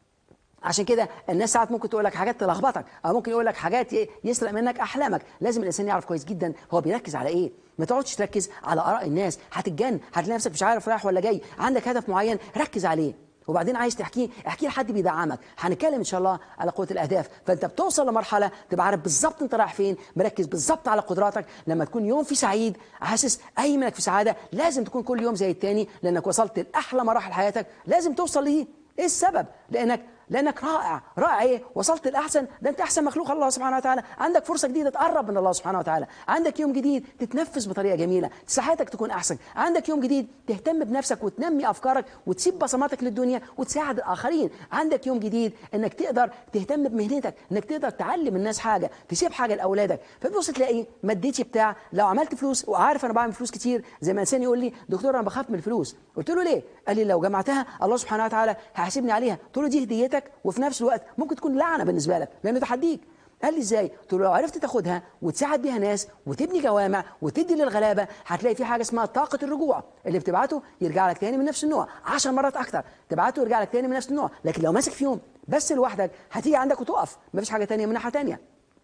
A: عشان كده الناس ساعات ممكن تقول لك حاجات تلخبطك او ممكن يقول لك حاجات يسرق منك احلامك لازم الانسان يعرف كويس جدا هو بيركز على ايه ما تقعدش تركز على اراء الناس هتتجن هتلاقي نفسك مش عارف رايح ولا جاي عندك هدف معين ركز عليه وبعدين عايز تحكيه احكيه لحد بيدعمك هنتكلم ان شاء الله على قوه الاهداف فانت بتوصل لمرحله تبقى عارف بالظبط انت رايح فين مركز بالظبط على قدراتك لما تكون يوم في سعيد حاسس اي منك في سعاده لازم تكون كل يوم زي التاني لانك وصلت لاحلى مراحل حياتك لازم توصل ليه ايه السبب لانك لانك رائع رائع ايه وصلت الاحسن ده انت احسن مخلوق الله سبحانه وتعالى عندك فرصه جديده تقرب من الله سبحانه وتعالى عندك يوم جديد تتنفس بطريقه جميله صحتك تكون احسن عندك يوم جديد تهتم بنفسك وتنمي افكارك وتسيب بصماتك للدنيا وتساعد الاخرين عندك يوم جديد انك تقدر تهتم بمهنتك انك تقدر تعلم الناس حاجه تسيب حاجه لاولادك فتبص تلاقي مديتي بتاع لو عملت فلوس وعارف انا بعمل فلوس كتير زي ما انسان يقول لي دكتور انا بخاف من الفلوس قلت له ليه قال لي لو جمعتها الله سبحانه وتعالى هيحاسبني عليها قلت له دي هديتك وفي نفس الوقت ممكن تكون لعنه بالنسبه لك لانه تحديك قال لي ازاي؟ قلت له لو عرفت تاخدها وتساعد بيها ناس وتبني جوامع وتدي للغلابه هتلاقي في حاجه اسمها طاقه الرجوع اللي بتبعته يرجع لك تاني من نفس النوع 10 مرات اكتر تبعته يرجع لك تاني من نفس النوع لكن لو ماسك فيهم بس لوحدك هتيجي عندك وتقف مفيش حاجه تانية من ناحيه تانية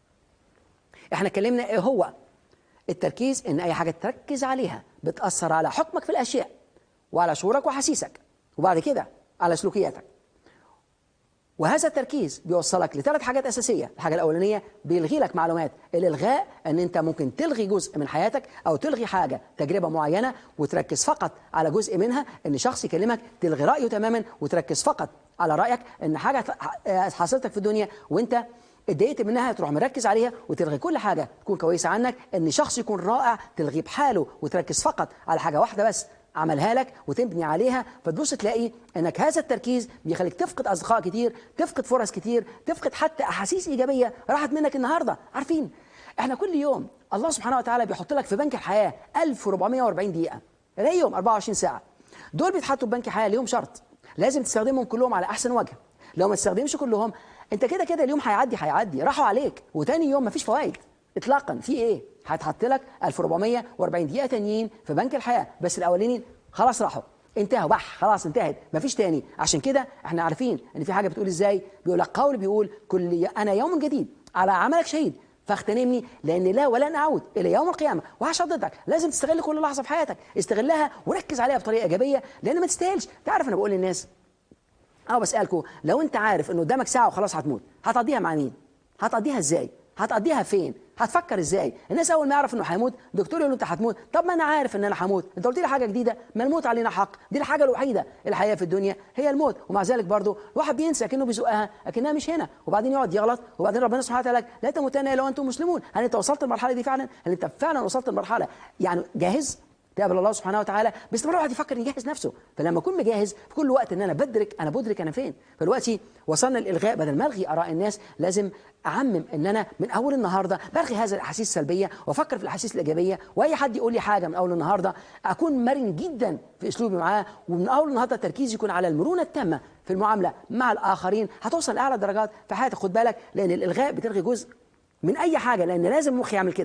A: احنا اتكلمنا ايه هو التركيز ان اي حاجه تركز عليها بتاثر على حكمك في الاشياء وعلى شعورك وحسيسك وبعد كده على سلوكياتك وهذا التركيز بيوصلك لثلاث حاجات اساسيه الحاجه الاولانيه بيلغي لك معلومات الالغاء ان انت ممكن تلغي جزء من حياتك او تلغي حاجه تجربه معينه وتركز فقط على جزء منها ان شخص يكلمك تلغي رايه تماما وتركز فقط على رايك ان حاجه حصلتك في الدنيا وانت اتضايقت منها تروح مركز عليها وتلغي كل حاجه تكون كويسه عنك ان شخص يكون رائع تلغيه بحاله وتركز فقط على حاجه واحده بس عملها لك وتبني عليها فتبص تلاقي انك هذا التركيز بيخليك تفقد اصدقاء كتير تفقد فرص كتير تفقد حتى احاسيس ايجابيه راحت منك النهارده عارفين احنا كل يوم الله سبحانه وتعالى بيحط لك في بنك الحياه 1440 دقيقه لا يوم 24 ساعه دول بيتحطوا في بنك الحياه ليهم شرط لازم تستخدمهم كلهم على احسن وجه لو ما تستخدمش كلهم انت كده كده اليوم هيعدي هيعدي راحوا عليك وتاني يوم مفيش فوائد اطلاقا في ايه هتحط لك 1440 دقيقه تانيين في بنك الحياه بس الاولانيين خلاص راحوا انتهوا بح خلاص انتهت مفيش تاني عشان كده احنا عارفين ان في حاجه بتقول ازاي بيقول لك قول بيقول كل انا يوم جديد على عملك شهيد فاغتنمني لان لا ولن اعود الى يوم القيامه وهشددك لازم تستغل كل لحظه في حياتك استغلها وركز عليها بطريقه ايجابيه لان ما تستاهلش تعرف انا بقول للناس اه بسالكم لو انت عارف ان قدامك ساعه وخلاص هتموت هتقضيها مع مين هتقضيها ازاي هتقضيها فين هتفكر ازاي الناس اول ما يعرف انه هيموت الدكتور يقول له انت هتموت طب ما انا عارف ان انا هموت انت قلت لي حاجه جديده ما الموت علينا حق دي الحاجه الوحيده الحياه في الدنيا هي الموت ومع ذلك برضه الواحد بينسى كانه بيزقها لكنها مش هنا وبعدين يقعد يغلط وبعدين ربنا سبحانه وتعالى لا تموتن الا وانتم مسلمون هل انت وصلت المرحله دي فعلا هل انت فعلا وصلت المرحله يعني جاهز تقابل الله سبحانه وتعالى باستمرار الواحد يفكر يجهز نفسه فلما اكون مجهز في كل وقت ان انا بدرك انا بدرك انا فين فدلوقتي وصلنا للالغاء بدل ما الغي اراء الناس لازم اعمم ان انا من اول النهارده بلغي هذه الاحاسيس السلبيه وافكر في الاحاسيس الايجابيه واي حد يقول لي حاجه من اول النهارده اكون مرن جدا في اسلوبي معاه ومن اول النهارده تركيزي يكون على المرونه التامه في المعامله مع الاخرين هتوصل لاعلى درجات في حياتك خد بالك لان الالغاء بتلغي جزء من اي حاجه لان لازم مخي يعمل كده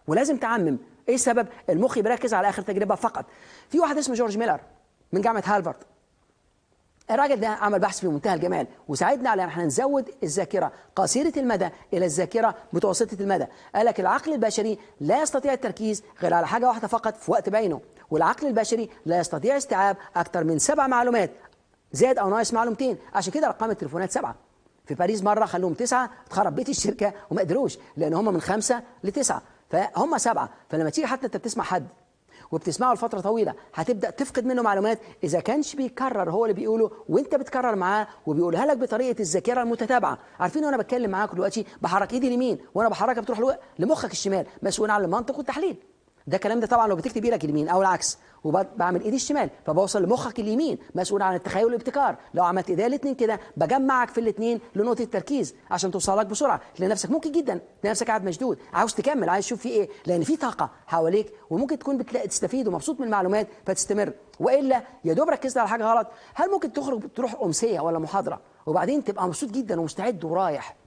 A: ولازم تعمم ايه السبب المخ بيركز على اخر تجربه فقط في واحد اسمه جورج ميلر من جامعه هارفارد الراجل ده عمل بحث في منتهى الجمال وساعدنا على ان احنا نزود الذاكره قصيره المدى الى الذاكره متوسطه المدى قال لك العقل البشري لا يستطيع التركيز غير على حاجه واحده فقط في وقت بعينه والعقل البشري لا يستطيع استيعاب اكثر من سبع معلومات زاد او ناقص معلومتين عشان كده ارقام التليفونات سبعه في باريس مره خلوهم تسعه اتخرب بيت الشركه وما قدروش لان هم من خمسه لتسعه فهم سبعه فلما تيجي حتى انت بتسمع حد وبتسمعه لفتره طويله هتبدا تفقد منه معلومات اذا كانش بيكرر هو اللي بيقوله وانت بتكرر معاه وبيقولها لك بطريقه الذاكره المتتابعه عارفين وانا بتكلم معاكم دلوقتي بحرك ايدي اليمين وانا بحركها بتروح لمخك الشمال مسؤول عن المنطق والتحليل ده الكلام ده طبعا لو بتكتب ايدك اليمين او العكس وبعمل ايدي الشمال فبوصل لمخك اليمين مسؤول عن التخيل والابتكار لو عملت ايديا الاثنين كده بجمعك في الاثنين لنقطه التركيز عشان توصلك بسرعه تلاقي نفسك ممكن جدا تلاقي نفسك قاعد مشدود عاوز تكمل عايز تشوف في ايه لان في طاقه حواليك وممكن تكون بتلاقي تستفيد ومبسوط من المعلومات فتستمر والا يا دوب ركزت على حاجه غلط هل ممكن تخرج تروح امسيه ولا محاضره وبعدين تبقى مبسوط جدا ومستعد ورايح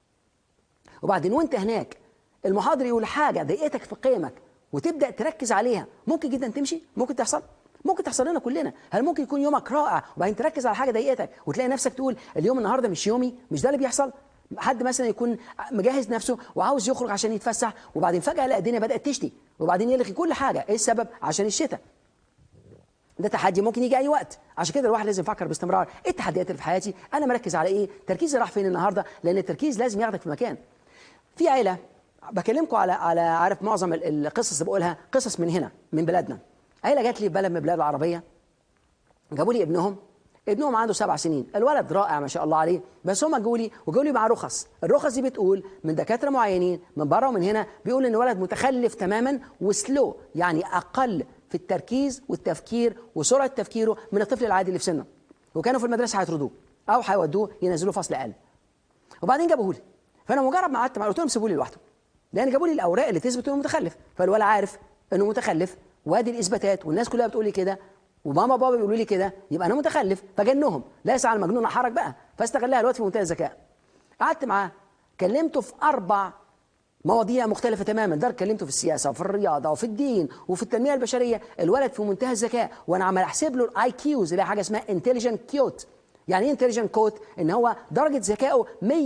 A: وبعدين وانت هناك المحاضر يقول حاجه ضايقتك في قيمك وتبدا تركز عليها ممكن جدا تمشي ممكن تحصل ممكن تحصل لنا كلنا هل ممكن يكون يومك رائع وبعدين تركز على حاجه ضايقتك وتلاقي نفسك تقول اليوم النهارده مش يومي مش ده اللي بيحصل حد مثلا يكون مجهز نفسه وعاوز يخرج عشان يتفسح وبعدين فجاه يلاقي الدنيا بدات تشتي وبعدين يلغي كل حاجه ايه السبب عشان الشتاء ده تحدي ممكن يجي اي وقت عشان كده الواحد لازم يفكر باستمرار ايه التحديات اللي في حياتي انا مركز على ايه تركيزي راح فين النهارده لان التركيز لازم ياخدك في مكان في عيله بكلمكم على على عارف معظم القصص اللي بقولها قصص من هنا من بلادنا عيله جات لي في بلد من البلاد العربيه جابوا لي ابنهم ابنهم عنده سبع سنين الولد رائع ما شاء الله عليه بس هم جوا لي وجوا لي مع رخص الرخص دي بتقول من دكاتره معينين من بره ومن هنا بيقول ان الولد متخلف تماما وسلو يعني اقل في التركيز والتفكير وسرعه تفكيره من الطفل العادي اللي في سنه وكانوا في المدرسه هيطردوه او هيودوه ينزلوه فصل اقل وبعدين جابوه لي فانا مجرد ما قعدت قلت لهم سيبوا لي لوحده لان جابوا لي الاوراق اللي تثبت انه متخلف فالولد عارف انه متخلف وادي الاثباتات والناس كلها بتقول لي كده وماما بابا بيقولوا لي كده يبقى انا متخلف فجنهم ليس على المجنون حرج بقى فاستغلها الوقت في منتهى الذكاء قعدت معاه كلمته في اربع مواضيع مختلفة تماما ده كلمته في السياسة وفي الرياضة وفي الدين وفي التنمية البشرية الولد في منتهى الذكاء وانا عمال احسب له الاي كيوز اللي هي حاجة اسمها انتليجنت كيوت يعني ايه انتليجنت كوت ان هو درجة ذكائه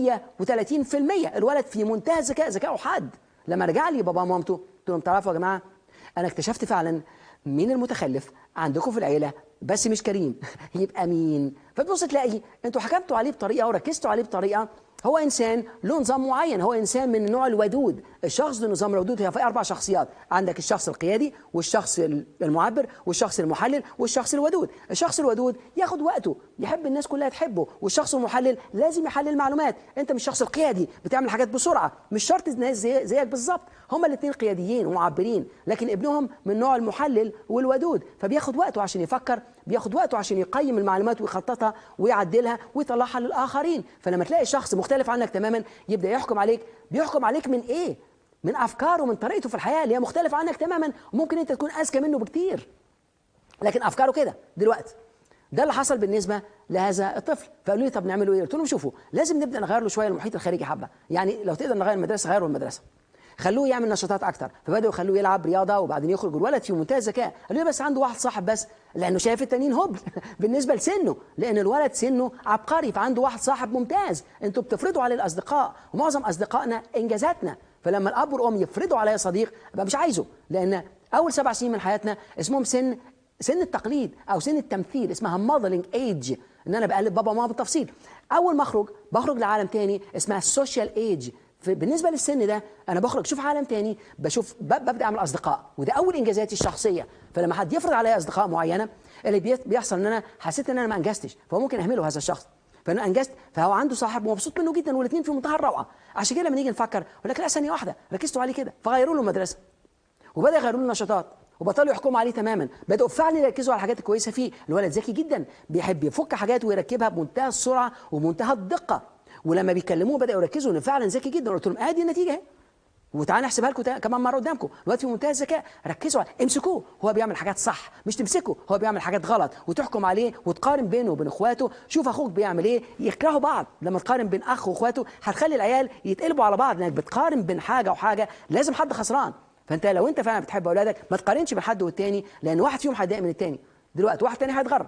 A: 130% الولد في منتهى الذكاء ذكائه حاد لما رجع لي بابا ومامته قلت لهم تعرفوا يا جماعه انا اكتشفت فعلا مين المتخلف عندكم في العيله بس مش كريم يبقى مين فتبص تلاقي انتوا حكمتوا عليه بطريقه وركزتوا عليه بطريقه هو انسان له نظام معين هو انسان من النوع الودود الشخص ذو نظام الودود هي في اربع شخصيات عندك الشخص القيادي والشخص المعبر والشخص المحلل والشخص الودود الشخص الودود ياخد وقته يحب الناس كلها تحبه والشخص المحلل لازم يحلل معلومات انت مش الشخص القيادي بتعمل حاجات بسرعه مش شرط الناس زي زيك بالظبط هما الاثنين قياديين ومعبرين لكن ابنهم من نوع المحلل والودود فبياخد وقته عشان يفكر بياخد وقته عشان يقيم المعلومات ويخططها ويعدلها ويطلعها للاخرين فلما تلاقي شخص مختلف عنك تماما يبدا يحكم عليك بيحكم عليك من ايه من افكاره ومن طريقته في الحياه اللي هي مختلفه عنك تماما وممكن انت تكون اذكى منه بكتير لكن افكاره كده دلوقتي ده اللي حصل بالنسبه لهذا الطفل فقالوا لي طب نعمله ايه قلت لهم شوفوا لازم نبدا نغير له شويه المحيط الخارجي حبه يعني لو تقدر نغير المدرسه غيروا المدرسه خلوه يعمل نشاطات اكتر فبداوا يخلوه يلعب رياضه وبعدين يخرج الولد في منتهى الذكاء قالوا لي بس عنده واحد صاحب بس لانه شايف التانيين هبل بالنسبه لسنه لان الولد سنه عبقري فعنده واحد صاحب ممتاز انتوا بتفرضوا على الاصدقاء ومعظم اصدقائنا انجازاتنا فلما الاب والام يفرضوا عليا صديق ابقى مش عايزه لان اول سبع سنين من حياتنا اسمهم سن سن التقليد او سن التمثيل اسمها موديلنج ايج ان انا بقلد بابا وماما بالتفصيل اول ما اخرج بخرج لعالم تاني اسمها السوشيال ايج بالنسبه للسن ده انا بخرج اشوف عالم تاني بشوف ببدا اعمل اصدقاء وده اول انجازاتي الشخصيه فلما حد يفرض عليا اصدقاء معينه اللي بيحصل ان انا حسيت ان انا ما انجزتش فممكن اهمله هذا الشخص فانا انجزت فهو عنده صاحب ومبسوط منه جدا والاثنين في منتهى الروعه عشان كده لما نيجي نفكر يقول لك لا ثانيه واحده ركزتوا عليه كده فغيروا له المدرسه وبدا يغيروا له النشاطات وبطلوا يحكموا عليه تماما بداوا فعلا يركزوا على الحاجات الكويسه فيه الولد ذكي جدا بيحب يفك حاجات ويركبها بمنتهى السرعه ومنتهى الدقه ولما بيكلموه بداوا يركزوا انه فعلا ذكي جدا قلت لهم ادي النتيجه اهي وتعالى نحسبها لكم كمان مره قدامكم دلوقتي في منتهى الذكاء ركزوا على امسكوه هو بيعمل حاجات صح مش تمسكه هو بيعمل حاجات غلط وتحكم عليه وتقارن بينه وبين اخواته شوف اخوك بيعمل ايه يكرهوا بعض لما تقارن بين اخ واخواته هتخلي العيال يتقلبوا على بعض لانك بتقارن بين حاجه وحاجه لازم حد خسران فانت لو انت فعلا بتحب اولادك ما تقارنش بين حد والتاني لان واحد فيهم هيتضايق من التاني دلوقتي واحد تاني هيتغرب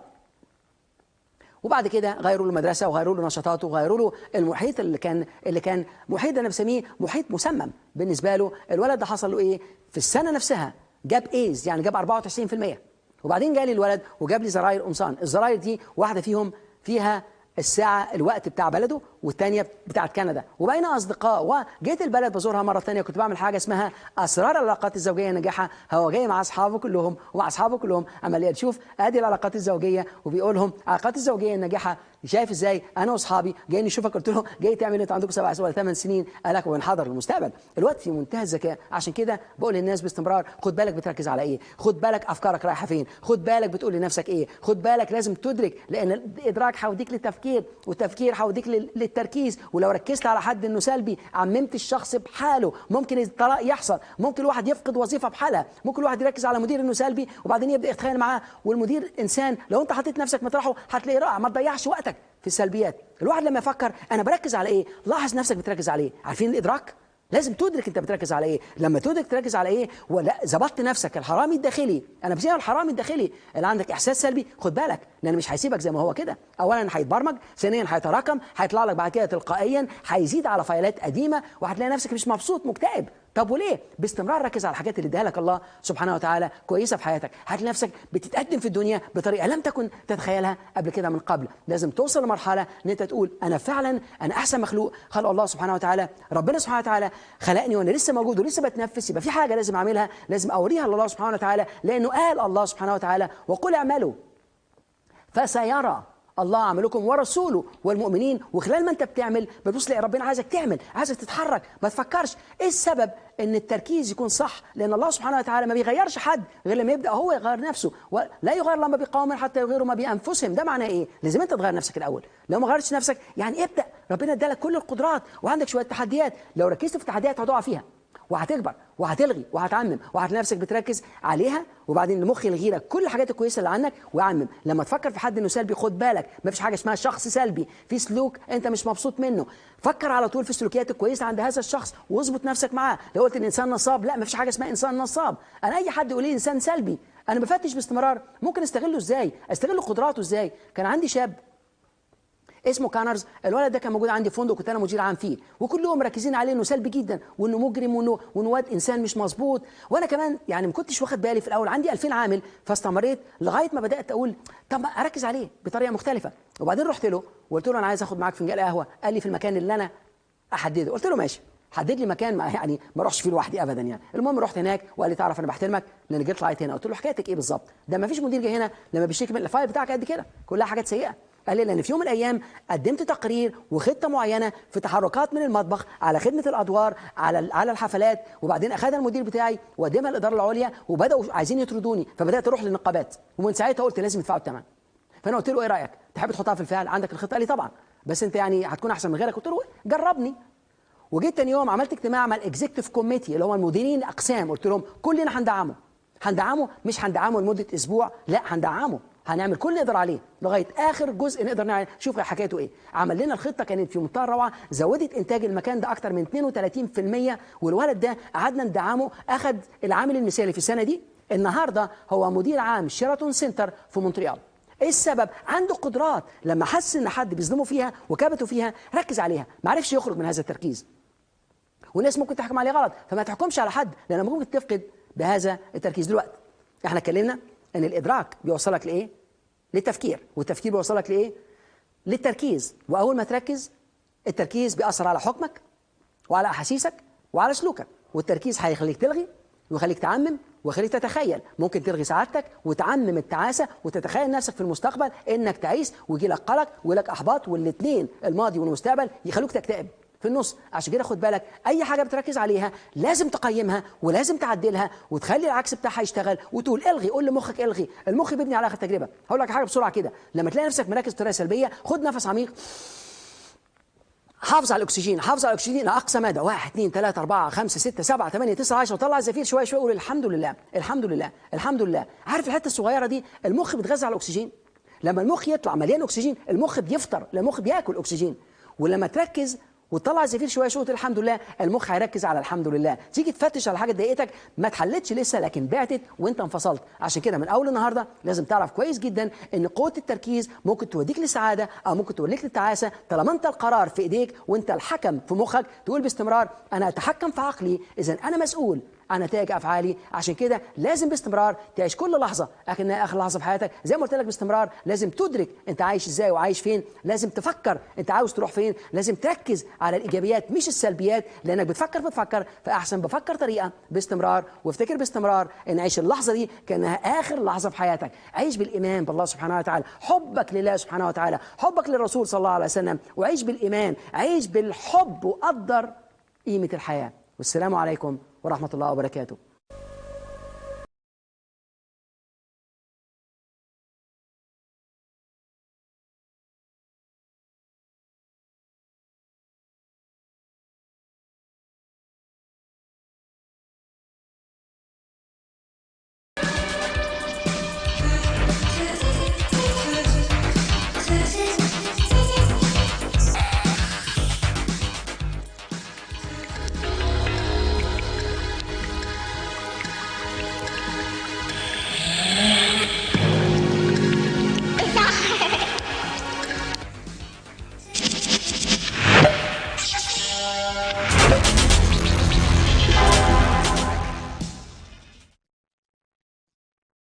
A: وبعد كده غيروا له المدرسه وغيروا له نشاطاته وغيروا له المحيط اللي كان اللي كان محيط انا بسميه محيط مسمم بالنسبه له الولد ده حصل له ايه في السنه نفسها جاب ايز يعني جاب 94% وبعدين جالي الولد وجاب لي زراير قمصان الزراير دي واحده فيهم فيها الساعة الوقت بتاع بلده والتانية بتاعت كندا وبقينا أصدقاء وجيت البلد بزورها مرة تانية كنت بعمل حاجة اسمها أسرار العلاقات الزوجية الناجحة هو جاي مع أصحابه كلهم ومع أصحابه كلهم عمال تشوف أدي العلاقات الزوجية وبيقول لهم العلاقات الزوجية الناجحة شايف ازاي انا واصحابي جايين نشوفك قلت له جاي تعمل انت عندكم سبع ولا ثمان سنين قال لك وبنحضر المستقبل الوقت في منتهى الذكاء عشان كده بقول للناس باستمرار خد بالك بتركز على ايه خد بالك افكارك رايحه فين خد بالك بتقول لنفسك ايه خد بالك لازم تدرك لان الادراك هيوديك للتفكير والتفكير هيوديك للتركيز ولو ركزت على حد انه سلبي عممت الشخص بحاله ممكن الطلاق يحصل ممكن الواحد يفقد وظيفه بحالها ممكن الواحد يركز على مدير انه سلبي وبعدين يبدا يتخيل معاه والمدير انسان لو انت حطيت نفسك مطرحه هتلاقيه رائع ما تضيعش وقتك في السلبيات الواحد لما يفكر انا بركز على ايه لاحظ نفسك بتركز على ايه عارفين الادراك لازم تدرك انت بتركز على ايه لما تدرك تركز على ايه ولا ظبطت نفسك الحرامي الداخلي انا بسميه الحرامي الداخلي اللي عندك احساس سلبي خد بالك لان مش هيسيبك زي ما هو كده اولا هيتبرمج ثانيا هيتراكم هيطلع لك بعد كده تلقائيا هيزيد على فايلات قديمه وهتلاقي نفسك مش مبسوط مكتئب طب وليه؟ باستمرار ركز على الحاجات اللي اداها لك الله سبحانه وتعالى كويسه في حياتك، هتلاقي نفسك بتتقدم في الدنيا بطريقه لم تكن تتخيلها قبل كده من قبل، لازم توصل لمرحله ان انت تقول انا فعلا انا احسن مخلوق خلق الله سبحانه وتعالى، ربنا سبحانه وتعالى خلقني وانا لسه موجود ولسه بتنفس يبقى في حاجه لازم اعملها، لازم اوريها لله سبحانه وتعالى لانه قال الله سبحانه وتعالى وقل اعملوا فسيرى الله عملكم ورسوله والمؤمنين وخلال ما انت بتعمل بتبص تلاقي ربنا عايزك تعمل عايزك تتحرك ما تفكرش ايه السبب ان التركيز يكون صح لان الله سبحانه وتعالى ما بيغيرش حد غير لما يبدا هو يغير نفسه ولا يغير لما بقوم حتى يغيروا ما بانفسهم ده معناه ايه لازم انت تغير نفسك الاول لو ما غيرتش نفسك يعني ابدا ربنا ادالك كل القدرات وعندك شويه تحديات لو ركزت في التحديات هتقع فيها وهتكبر وهتلغي وهتعمم وهتلاقي نفسك بتركز عليها وبعدين المخ يلغي لك كل الحاجات الكويسه اللي عنك ويعمم لما تفكر في حد انه سلبي خد بالك ما فيش حاجه اسمها شخص سلبي في سلوك انت مش مبسوط منه فكر على طول في السلوكيات الكويسه عند هذا الشخص واظبط نفسك معاه لو قلت الانسان نصاب لا ما فيش حاجه اسمها انسان نصاب انا اي حد يقول لي انسان سلبي انا بفتش باستمرار ممكن استغله ازاي استغل قدراته ازاي كان عندي شاب اسمه كانرز الولد ده كان موجود عندي في فندق كنت انا مدير عام فيه وكلهم مركزين عليه انه سلبي جدا وانه مجرم وانه وانه واد انسان مش مظبوط وانا كمان يعني ما كنتش واخد بالي في الاول عندي 2000 عامل فاستمريت لغايه ما بدات اقول طب ما اركز عليه بطريقه مختلفه وبعدين رحت له وقلت له انا عايز اخد معاك فنجان قهوه قال لي في المكان اللي انا احدده قلت له ماشي حدد لي مكان ما يعني ما اروحش فيه لوحدي ابدا يعني المهم رحت هناك وقال لي تعرف انا بحترمك لان جيت طلعت هنا قلت له حكايتك ايه بالظبط ده ما فيش مدير جه هنا لما بيشتكي من الفايل بتاعك قد كده كلها حاجات سيئه قال لي لان في يوم من الايام قدمت تقرير وخطه معينه في تحركات من المطبخ على خدمه الادوار على على الحفلات وبعدين اخذها المدير بتاعي وقدمها الاداره العليا وبداوا عايزين يطردوني فبدات اروح للنقابات ومن ساعتها قلت لازم يدفعوا الثمن فانا قلت له ايه رايك تحب تحطها في الفعل عندك الخطه قال لي طبعا بس انت يعني هتكون احسن من غيرك قلت له جربني وجيت تاني يوم عملت اجتماع مع الاكزيكتيف كوميتي اللي هم المديرين الاقسام قلت لهم كلنا هندعمه هندعمه مش هندعمه لمده اسبوع لا هندعمه هنعمل كل اللي نقدر عليه لغايه اخر جزء نقدر نعمل شوف حكايته ايه عمل لنا الخطه كانت في منتهى الروعه زودت انتاج المكان ده اكتر من 32% والولد ده قعدنا ندعمه اخذ العامل المثالي في السنه دي النهارده هو مدير عام شيراتون سنتر في مونتريال ايه السبب عنده قدرات لما حس ان حد بيظلمه فيها وكبته فيها ركز عليها ما عرفش يخرج من هذا التركيز والناس ممكن تحكم عليه غلط فما تحكمش على حد لان ممكن تفقد بهذا التركيز دلوقتي احنا اتكلمنا ان الادراك بيوصلك لايه للتفكير والتفكير بيوصلك لايه للتركيز واول ما تركز التركيز بيأثر على حكمك وعلى احاسيسك وعلى سلوكك والتركيز هيخليك تلغي ويخليك تعمم ويخليك تتخيل ممكن تلغي سعادتك وتعمم التعاسه وتتخيل نفسك في المستقبل انك تعيس ويجي لك قلق ويجي لك احباط والاثنين الماضي والمستقبل يخلوك تكتئب في النص عشان كده خد بالك اي حاجه بتركز عليها لازم تقيمها ولازم تعدلها وتخلي العكس بتاعها يشتغل وتقول الغي قول لمخك الغي المخ بيبني على اخر تجربه هقول لك حاجه بسرعه كده لما تلاقي نفسك مركز بطريقه سلبيه خد نفس عميق حافظ على الاكسجين حافظ على الاكسجين اقصى مدى 1 2 3 4 5 6 7 8 9 10 وطلع الزفير شويه شويه وقول الحمد لله الحمد لله الحمد لله عارف الحته الصغيره دي المخ بيتغذى على الاكسجين لما المخ يطلع مليان اكسجين المخ بيفطر المخ بياكل اكسجين ولما تركز وتطلع الزفير شويه شويه وتقول الحمد لله المخ هيركز على الحمد لله تيجي تفتش على حاجه ضايقتك ما اتحلتش لسه لكن بعتت وانت انفصلت عشان كده من اول النهارده لازم تعرف كويس جدا ان قوه التركيز ممكن توديك للسعاده او ممكن توديك للتعاسه طالما انت القرار في ايديك وانت الحكم في مخك تقول باستمرار انا اتحكم في عقلي اذا انا مسؤول عن نتائج افعالي عشان كده لازم باستمرار تعيش كل لحظه اكنها اخر لحظه في حياتك زي ما قلت لك باستمرار لازم تدرك انت عايش ازاي وعايش فين لازم تفكر انت عاوز تروح فين لازم تركز على الايجابيات مش السلبيات لانك بتفكر بتفكر فاحسن بفكر طريقه باستمرار وافتكر باستمرار ان عيش اللحظه دي كانها اخر لحظه في حياتك عيش بالايمان بالله سبحانه وتعالى حبك لله سبحانه وتعالى حبك للرسول صلى الله عليه وسلم وعيش بالايمان عيش بالحب وقدر قيمه الحياه والسلام عليكم ورحمه الله وبركاته